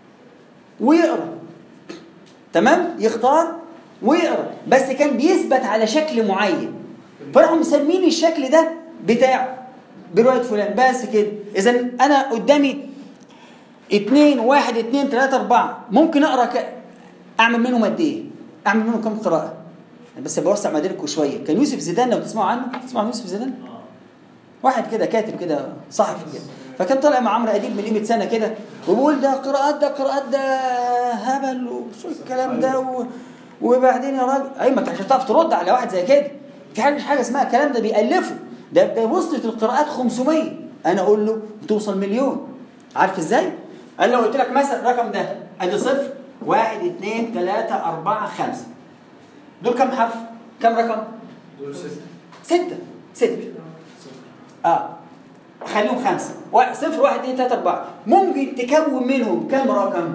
ويقرأ تمام يختار ويقرأ بس كان بيثبت على شكل معين فراحوا مسمين الشكل ده بتاعه برواية فلان بس كده إذا أنا قدامي اتنين واحد اتنين تلاتة أربعة ممكن أقرأ ك... أعمل منهم قد إيه؟ أعمل منهم كم قراءة؟ بس بوسع مدارككم شوية كان يوسف زيدان لو تسمعوا عنه تسمعوا عن يوسف زيدان؟ واحد كده كاتب كده صحفي كده فكان طالع مع عمرو اديب من قيمه سنه كده وبيقول ده قراءات ده قراءات ده هبل وشو الكلام ده و... وبعدين يا راجل اي ما انت عشان تعرف ترد على واحد زي كده في حاجه مش حاجه اسمها الكلام ده بيألفه ده ده وصلت القراءات 500 انا اقول له بتوصل مليون عارف ازاي؟ قال لو قلت لك مثلا الرقم ده ادي صفر واحد اثنين ثلاثة أربعة خمسة دول كم حرف؟ كم رقم؟ دول ستة ستة ستة اه خليهم خمسة وا- صفر واحد اثنين ثلاثة أربعة ممكن تكون منهم كم رقم؟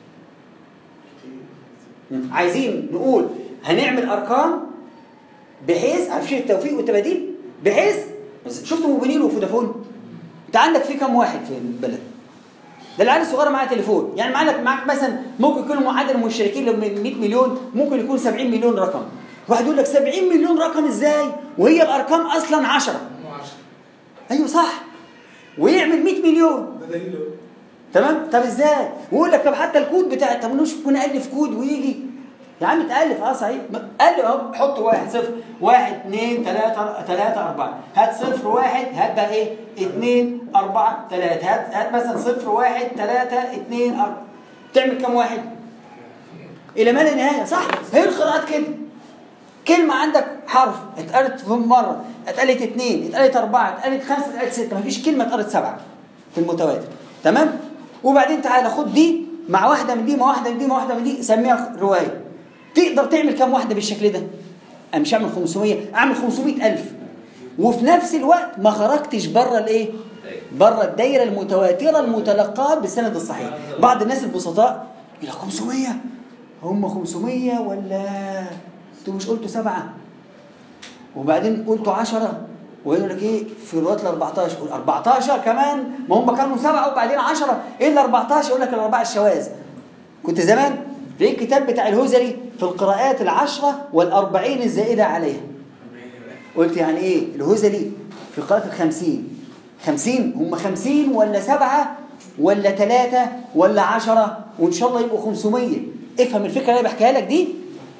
مم. عايزين نقول هنعمل أرقام بحيث عارفين التوفيق والتباديل بحيث شفتوا موبينيل وفودافون؟ أنت عندك في كم واحد في البلد؟ ده العيال الصغيره معاها تليفون يعني معاك معاك مثلا ممكن يكون عدد المشتركين لو من 100 مليون ممكن يكون 70 مليون رقم واحد يقول لك 70 مليون رقم ازاي وهي الارقام اصلا 10 ايوه صح ويعمل 100 مليون ده دليل تمام طب ازاي ويقول لك طب حتى الكود بتاع طب مش ممكن الف كود ويجي يا عم تالف اه صحيح ما- الف اهو حط واحد صفر واحد اثنين ثلاثة ثلاثة أربعة هات صفر واحد هات بقى ايه اثنين أربعة ثلاثة هات هات مثلا صفر واحد ثلاثة اثنين أربعة تعمل كم واحد؟ إلى ما لا نهاية صح؟ هي القراءات كده كلمة عندك حرف اتقالت في مرة اتقالت اثنين اتقالت أربعة اتقالت خمسة اتقالت ستة مفيش كلمة اتقالت سبعة في المتواتر تمام؟ وبعدين تعالى خد دي مع واحدة من دي مع واحدة من دي مع واحدة من دي سميها رواية تقدر تعمل كم واحدة بالشكل ده؟ أنا مش هعمل 500 أعمل 500 ألف وفي نفس الوقت ما خرجتش بره الايه؟ بره الدايره المتواتره المتلقاه بالسند الصحيح بعض الناس البسطاء يقول لك 500 هم 500 ولا انتوا مش قلتوا سبعه وبعدين قلتوا 10 ويقول لك ايه في روايه ال 14 قول 14 كمان ما هم كانوا سبعه وبعدين 10 ايه ال 14 يقول لك الاربعه الشواذ كنت زمان في الكتاب بتاع الهزلي في القراءات العشرة والأربعين الزائدة عليها قلت يعني ايه الهزلي في قراءة الخمسين خمسين هم خمسين ولا سبعة ولا ثلاثة ولا عشرة وإن شاء الله يبقوا خمسمية افهم الفكرة اللي أنا بحكيها لك دي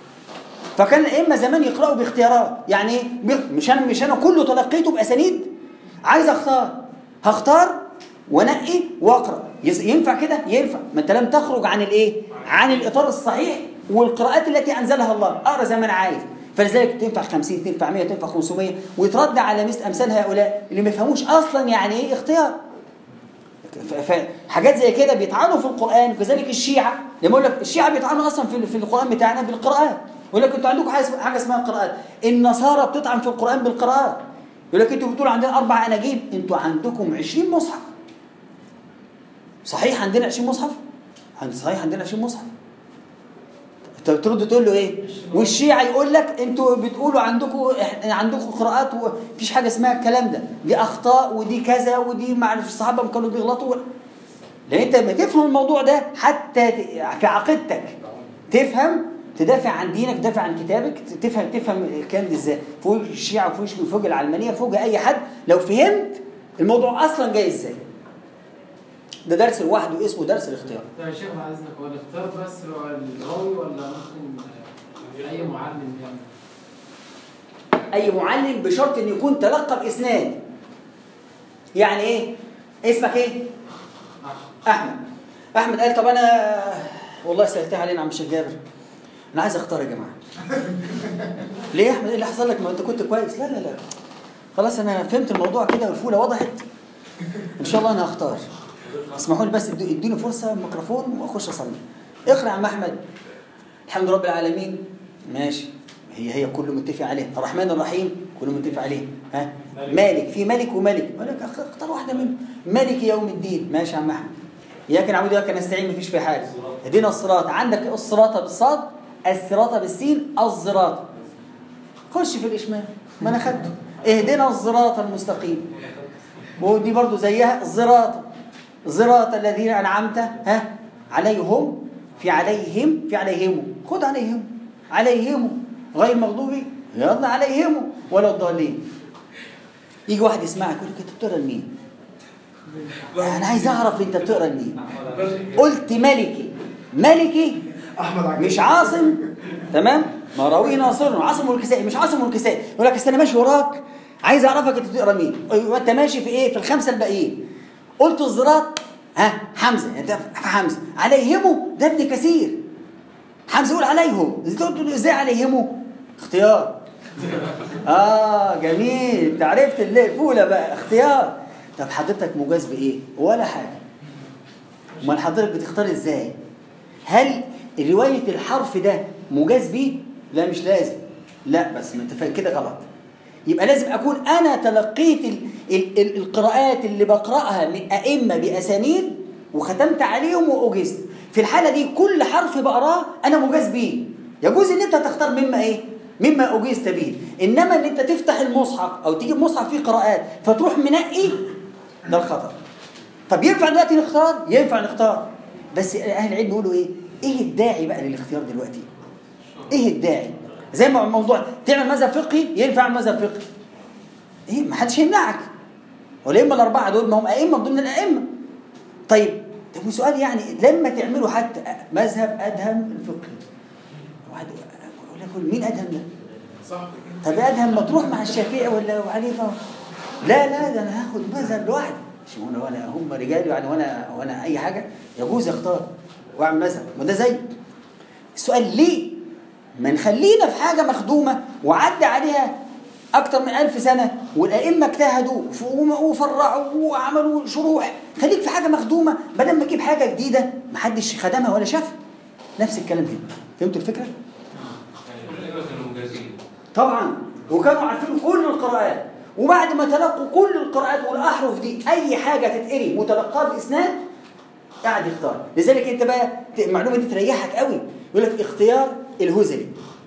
فكان الأئمة زمان يقرأوا باختيارات يعني ايه بيخ- مش أنا مش أنا كله تلقيته بأسانيد عايز أختار هختار وانقي واقرا يس- ينفع كده ينفع ما انت لم تخرج عن الايه عن الاطار الصحيح والقراءات التي انزلها الله اقرا زي ما انا عايز فلذلك تنفع 50 تنفع 100 تنفع 500 ويترد على مثل امثال هؤلاء اللي ما يفهموش اصلا يعني ايه اختيار ف- ف- حاجات زي كده بيطعنوا في القران وكذلك الشيعه لما اقول لك الشيعه بيطعنوا اصلا في في القران بتاعنا بالقراءات يقول لك انتوا عندكم حاجه اسمها- حاجه اسمها قراءات النصارى بتطعن في القران بالقراءات يقول لك انتوا بتقولوا عندنا اربع اناجيل انتوا عندكم 20 مصحف صحيح عندنا 20 مصحف عند صحيح عندنا 20 مصحف انت بترد تقول له ايه والشيعة يقول لك انتوا بتقولوا عندكم إح- عندكم قراءات ومفيش حاجه اسمها الكلام ده دي اخطاء ودي كذا ودي معرفش الصحابه كانوا بيغلطوا لان انت لما تفهم الموضوع ده حتى ت- في عقيدتك تفهم تدافع عن دينك تدافع عن كتابك ت- تفهم تفهم الكلام ده ازاي فوق الشيعة وفوق فوق العلمانية فوق اي حد لو فهمت الموضوع اصلا جاي ازاي ده درس لوحده اسمه درس الاختيار طيب يا شيخ بعد اذنك هو الاختيار بس هو الراوي ولا ممكن آه، اي معلم يعمل؟ اي معلم بشرط ان يكون تلقى باسناد يعني ايه اسمك ايه احمد احمد قال طب انا والله سالتها علينا عم الشيخ جابر انا عايز اختار يا جماعه ليه يا احمد ايه اللي حصل لك ما انت كنت كويس لا لا لا خلاص انا فهمت الموضوع كده والفوله وضحت ان شاء الله انا هختار اسمحوا لي بس ادو- ادوني فرصه ميكروفون واخش اصلي اقرا يا عم احمد الحمد رب العالمين ماشي هي هي كله متفق عليه الرحمن الرحيم كله متفق عليه ها مالك. مالك في ملك وملك مالك أخ- اختار واحده منهم مالك يوم الدين ماشي يا عم احمد اياك نعبد واياك نستعين مفيش فيها حاجه اهدنا الصراط عندك الصراط بالصاد الصراط بالسين الصراط خش في الاشمال ما انا خدته اهدنا الصراط المستقيم ودي برضو زيها الصراط صراط الذين انعمت ها عليهم في عليهم في عليهم خد عليهم عليهم غير مغضوب يلا عليهم ولا الضالين يجي واحد يسمعك يقول لك انت بتقرا لمين؟ انا عايز اعرف انت بتقرا لمين؟ قلت ملكي ملكي احمد عجيب مش عاصم تمام ما راوي ناصر عاصم والكسائي مش عاصم والكسائي يقول لك أصل انا ماشي وراك عايز اعرفك انت بتقرا مين أيوة، انت ماشي في ايه في الخمسه الباقيين قلت الزراط ها حمزه انت في حمزه عليهم ده ابن كثير حمزه يقول عليهم ازاي قلت له ازاي عليهم اختيار اه جميل انت عرفت اللي الفوله بقى اختيار طب حضرتك مجاز بايه ولا حاجه امال حضرتك بتختار ازاي هل روايه الحرف ده مجاز بيه لا مش لازم لا بس ما انت فاهم كده غلط يبقى لازم اكون انا تلقيت ال ال ال القراءات اللي بقراها من ائمه باسانيد وختمت عليهم واجزت في الحاله دي كل حرف بقراه انا مجاز بيه يجوز ان انت تختار مما ايه مما اجزت به انما ان انت تفتح المصحف او تجيب مصحف فيه قراءات فتروح منقي ده الخطا طب ينفع دلوقتي نختار ينفع نختار بس اهل العلم يقولوا ايه ايه الداعي بقى للاختيار دلوقتي ايه الداعي زي ما الموضوع تعمل مذهب فقهي ينفع مذهب فقهي ايه ما حدش يمنعك والائمه الاربعه دول ما هم ائمه ضمن الائمه طيب طب سؤال يعني لما تعملوا حتى مذهب ادهم الفقهي واحد يقول لك مين ادهم ده صح طب ادهم ما تروح مع الشافعي ولا ابو حنيفه لا لا ده انا هاخد مذهب لوحدي مش وانا وانا هم رجال يعني وانا وانا اي حاجه يجوز اختار واعمل مذهب ما ده زي السؤال ليه ما نخلينا في حاجه مخدومه وعدى عليها اكتر من ألف سنه والائمه اجتهدوا وفرعوا وعملوا شروح خليك في حاجه مخدومه بدل ما تجيب حاجه جديده محدش خدمها ولا شافها نفس الكلام هنا فهمتوا الفكره الأئمة كانوا مجازين طبعا وكانوا عارفين كل القراءات وبعد ما تلقوا كل القراءات والاحرف دي اي حاجه تتقري متلقاه باسناد قاعد يختار لذلك انت بقى ت- المعلومه دي تريحك قوي يقول لك اختيار الهزلي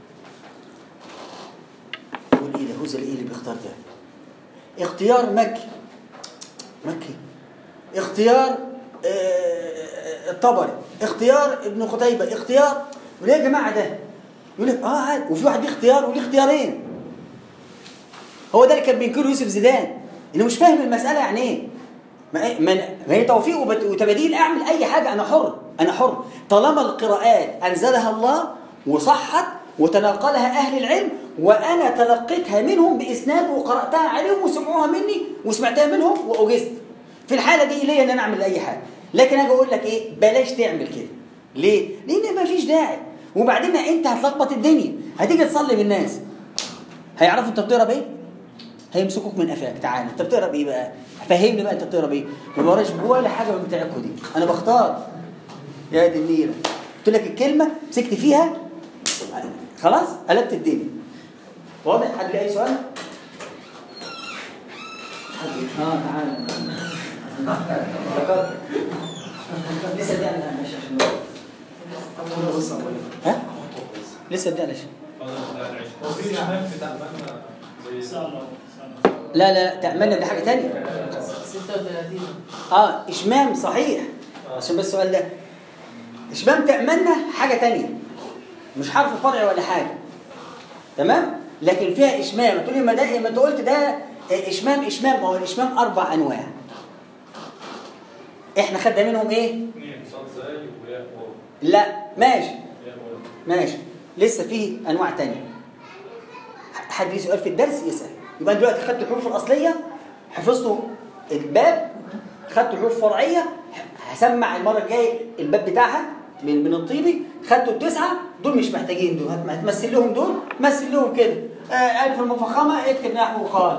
يقول ايه ده هزلي ايه اللي بيختار ده اختيار مكي مكي اختيار آه، الطبري اختيار ابن قتيبة اختيار وليه يا جماعة ده يقول لك اه عادي وفي واحد ليه اختيار وليه اختيارين هو ده اللي كان بينكره يوسف زيدان انه مش فاهم المسألة يعني ايه ما ما ما هي توفيق وبت- وتباديل اعمل اي حاجة انا حر انا حر طالما القراءات انزلها الله وصحت وتناقلها اهل العلم وانا تلقيتها منهم باسناد وقراتها عليهم وسمعوها مني وسمعتها منهم واجزت في الحاله دي ليا ان انا اعمل اي حاجه لكن اجي اقول لك ايه بلاش تعمل كده ليه لان ما فيش داعي وبعدين انت هتلخبط الدنيا هتيجي تصلي بالناس هيعرفوا انت بتقرا بايه هيمسكوك من قفاك تعالى انت بتقرا بايه بقى فهمني بقى انت بتقرا بايه ما وراش ولا حاجه من بتاعتكم دي انا بختار يا دي النيله قلت لك الكلمه مسكت فيها خلاص قلبت الدنيا واضح حد ليه اي سؤال حد اه تعالى لسه دي انا ماشي عشان ها لسه بدأناش فضل بتاع العشاء هو في إشمام في تعباننا زي لا لا تأملنا دي حاجة تانية 36 اه اشمام صحيح عشان بس السؤال ده اشمام تأملنا حاجة تانية مش حرف فرع ولا حاجة تمام لكن فيها اشمام تقول لي ما ده ما انت قلت ده اشمام اشمام ما هو الاشمام اربع انواع احنا خدنا منهم ايه اثنين صاد زي وياء واو لا ماشي ياء واو ماشي لسه في انواع تانية حد ليه سؤال في الدرس يسأل يبقى أنا دلوقتي خدت الحروف الأصلية حفظتوا الباب خدت الحروف الفرعية هسمع المرة الجاية الباب بتاعها من من الطيبي خدتوا التسعة دول مش محتاجين دول هت- هتمثل لهم دول مثل لهم كده آه ألف المفخمة اكتب نحو قال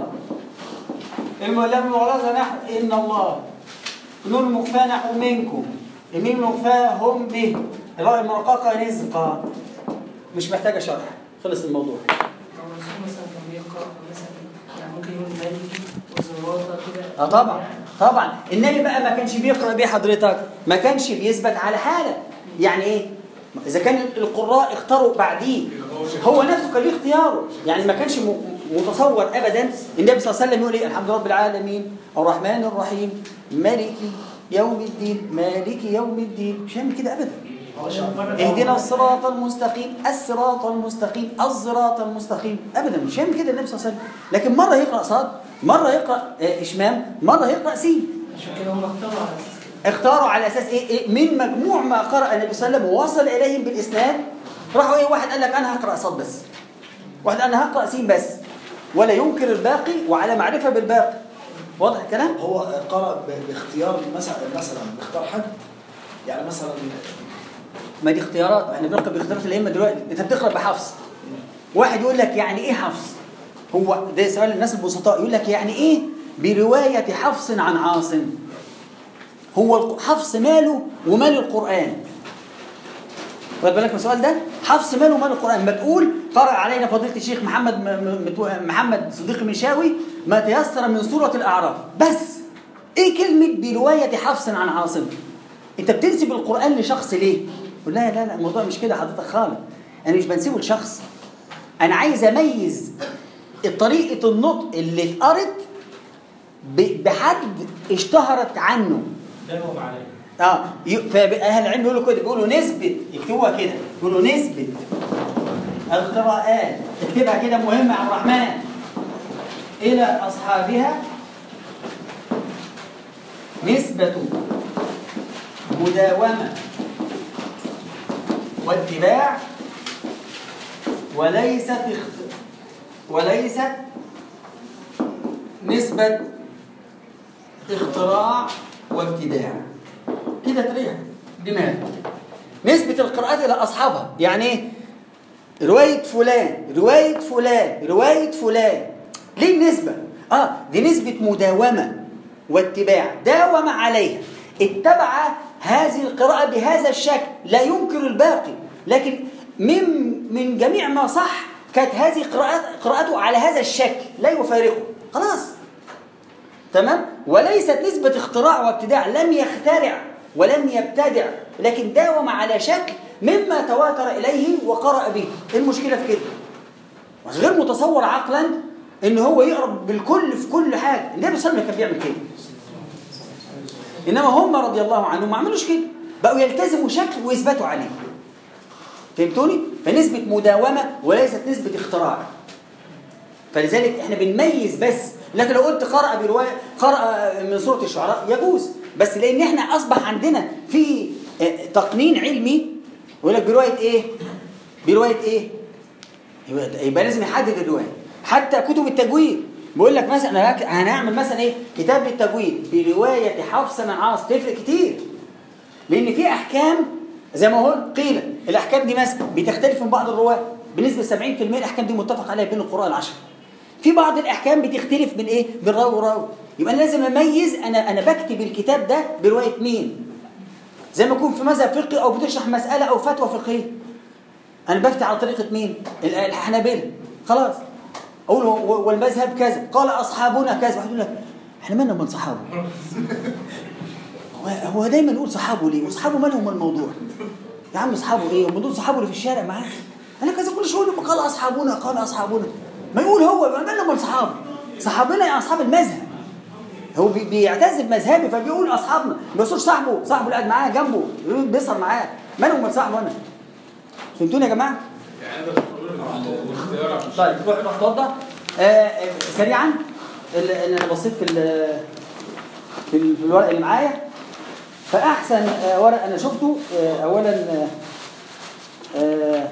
الملام الغلاظة نحو إن الله نون المخفاة نحو منكم الميم المخفاة هم به الراء المرققة رزقا مش محتاجة شرح خلص الموضوع لو الرسول مثلا كان بيقرأ مثلا يعني ممكن يقول مالكي وزواطة كده اه طبعا طبعا النبي بقى ما كانش بيقرا بيه حضرتك ما كانش بيثبت على حاله يعني ايه اذا كان القراء اختاروا بعديه هو نفسه كان ليه اختياره يعني ما كانش م- متصور ابدا النبي صلى الله عليه وسلم يقول ايه الحمد لله رب العالمين الرحمن الرحيم مالك يوم الدين مالك يوم الدين مش هيعمل كده ابدا اهدنا الصراط المستقيم الصراط المستقيم الصراط المستقيم ابدا مش هيعمل كده النبي صلى الله عليه وسلم لكن مره يقرا صاد مره يقرا آه، اشمام مره يقرا سين عشان كده هم اختاروا على اساس كده اختاروا على اساس ايه, إيه من مجموع ما قرأ النبي صلى الله عليه وسلم ووصل اليهم بالاسناد راحوا ايه واحد قال لك انا هقرا صاد بس واحد انا هقرا سين بس ولا ينكر الباقي وعلى معرفه بالباقي واضح الكلام هو قرأ ب- باختيار مثلا مثلا باختار حد يعني مثلا ما دي اختيارات احنا بنقرا باختيارات الائمه دلوقتي انت بتقرا بحفص واحد يقول لك يعني ايه حفص هو ده سؤال الناس البسطاء يقول لك يعني ايه بروايه حفص عن عاصم هو الق- حفص ماله ومال القران واخد بالك من السؤال ده حفص ماله ومال القران ما تقول قرأ علينا فضيله الشيخ محمد م- م- متو- محمد صديق المنشاوي ما تيسر من سوره الاعراف بس ايه كلمه بروايه حفص عن عاصم انت بتنسب القران لشخص ليه قول لا لا لا الموضوع مش كده حضرتك خالص انا مش بنسبه لشخص انا عايز اميز طريقه النطق اللي اتقرت ب- بحد اشتهرت عنه داوم عليه اه ي- فاهل العلم يقولوا كده بيقولوا نسبة يكتبوها كده يقولوا نسبة القراءات اكتبها كده مهمة يا عبد الرحمن إلى أصحابها نسبة مداومة واتباع وليست اخت... وليست نسبة اختراع وابتداع كده تريح دماغ نسبة القراءات إلى أصحابها يعني إيه؟ رواية فلان رواية فلان رواية فلان ليه النسبة؟ آه دي نسبة مداومة واتباع داوم عليها اتبع هذه القراءة بهذا الشكل لا ينكر الباقي لكن من من جميع ما صح كانت هذه قراءات قراءته على هذا الشكل لا يفارقه خلاص تمام وليست نسبة اختراع وابتداع لم يخترع ولم يبتدع لكن داوم على شكل مما تواتر إليه وقرأ به إيه المشكلة في كده مش غير متصور عقلا ان هو يقرا بالكل في كل حاجه النبي صلى الله عليه وسلم كان بيعمل كده انما هم رضي الله عنهم ما عملوش كده بقوا يلتزموا شكل ويثبتوا عليه فهمتوني فنسبه مداومه وليست نسبه اختراع فلذلك احنا بنميز بس لكن لو قلت قرأ بروايه قرأ من سوره الشعراء يجوز بس لان احنا اصبح عندنا في اه، تقنين علمي يقول لك بروايه ايه بروايه ايه يبقى, يبقى لازم يحدد الروايه حتى كتب التجويد بيقول لك مثلا أنا هك- هنعمل مثلا ايه كتاب للتجويد بروايه حفص بن عاص تفرق كتير لان في احكام زي ما هو قيل الاحكام دي مثلا بتختلف من بعض الرواه بنسبه 70% الاحكام دي متفق عليها بين القراء العشره في بعض الاحكام بتختلف من ايه بين راوي وراوي يبقى انا لازم اميز انا انا بكتب الكتاب ده بروايه مين زي ما يكون في مذهب فقهي او بتشرح مساله او فتوى فقهيه انا بفتي على طريقه مين ال- الحنابلة خلاص اقول و- والمذهب كذا قال اصحابنا كذا واحد يقول لك احنا مالنا من صحابه هو هو دايما يقول صحابه ليه واصحابه مالهم من الموضوع يا عم اصحابه ايه هم دول صحابه اللي في الشارع معاه انا كذا كل شويه يقول قال اصحابنا قال اصحابنا ما يقول هو ما بالنا من صحابه صحابنا يعني اصحاب المذهب هو بي- بيعتز بمذهبي فبيقول اصحابنا ما بيقولش صاحبه صاحبه اللي قاعد معاه جنبه يقول بيسهر معاه مالهم من صاحبه انا فهمتوني يا جماعه يعني ده بتقول الاختيار عشان طيب روح روح اتوضى آه، آه، سريعا ال- ال- انا بصيت في ال- في ال- في الورق اللي معايا فاحسن آه، ورق انا شفته آه، اولا آه، آه،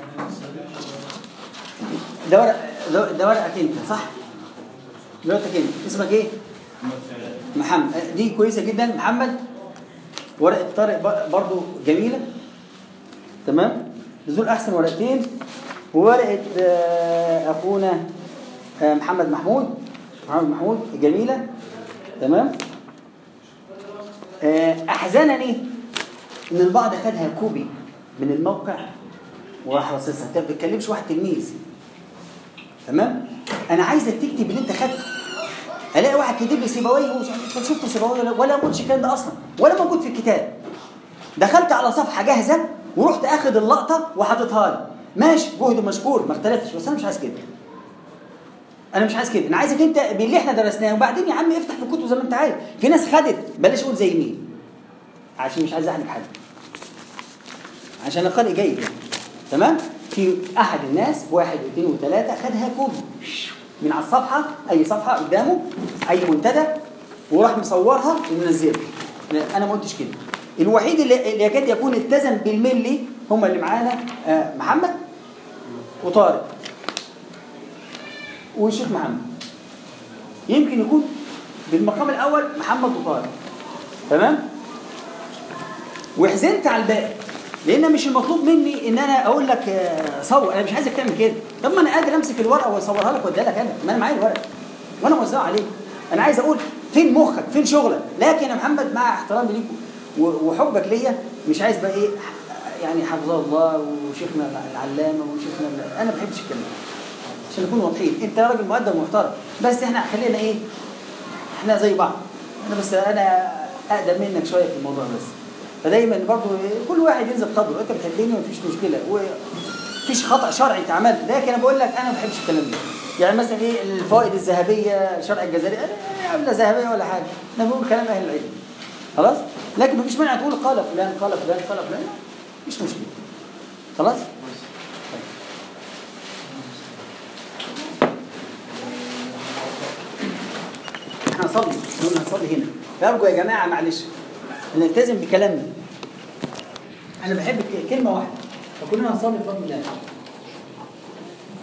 ده ورق ده ده ورقك انت صح؟ ده ورقك انت اسمك ايه؟ محمد آه، دي كويسه جدا محمد ورقه طارق ب- برضو جميله تمام دول احسن ورقتين وورقه آه، اخونا آه، محمد محمود محمد محمود جميله تمام آه، احزنني ان البعض خدها كوبي من الموقع وراح رصصها انت ما بتتكلمش واحد تلميذ تمام انا عايزك تكتب اللي انت خدته الاقي واحد كاتب لي سيبويه ومش عارف انت شفت سيبويه ولا- ولا موجودش الكلام ده اصلا ولا موجود في الكتاب دخلت على صفحه جاهزه ورحت اخد اللقطه وحاططها لي ماشي جهد مشكور ما اختلفتش بس انا مش عايز كده انا مش عايز كده انا عايزك انت باللي احنا درسناه وبعدين يا عم افتح في الكتب زي ما انت عايز في ناس خدت بلاش اقول زي مين عشان مش عايز احرج حد عشان القارئ جيد يعني تمام في احد الناس واحد واثنين وثلاثه خدها كوبي من على الصفحه اي صفحه قدامه اي منتدى وراح مصورها ومنزلها لا، انا ما قلتش كده الوحيد اللي اللي يكاد يكون التزم بالملي هم اللي معانا آه، محمد وطارق والشيخ محمد يمكن يكون بالمقام الاول محمد وطارق تمام وحزنت على الباقي لان مش المطلوب مني ان انا اقول لك آه، صور انا مش عايزك تعمل كده طب ما انا قادر امسك الورقه واصورها لك واديها لك انا ما انا معايا الورقه وانا موزعها عليك انا عايز اقول فين مخك فين شغلك لكن يا محمد مع احترامي ليك و- وحبك ليا مش عايز بقى ايه يعني حفظه الله وشيخنا العلامه وشيخنا ال- انا ما بحبش الكلام ده عشان نكون واضحين انت راجل مؤدب ومحترم بس احنا خلينا ايه احنا زي بعض انا بس انا اقدم منك شويه في الموضوع بس فدايما برضو كل واحد ينزل قدره انت بتحبني ومفيش مشكله ومفيش خطا شرعي اتعمل لكن انا بقول لك انا ما بحبش الكلام ده يعني مثلا ايه الفوائد الذهبيه شرع الجزائري انا لا ذهبيه ولا حاجه انا بقول كلام اهل العلم خلاص لكن مفيش مانع تقول قال فلان قال فلان قال فلان مش مشكله خلاص احنا هنصلي قلنا هنصلي هنا فارجو يا جماعه معلش نلتزم بكلامنا انا بحب ك- كلمه واحده فكلنا هنصلي بفضل الله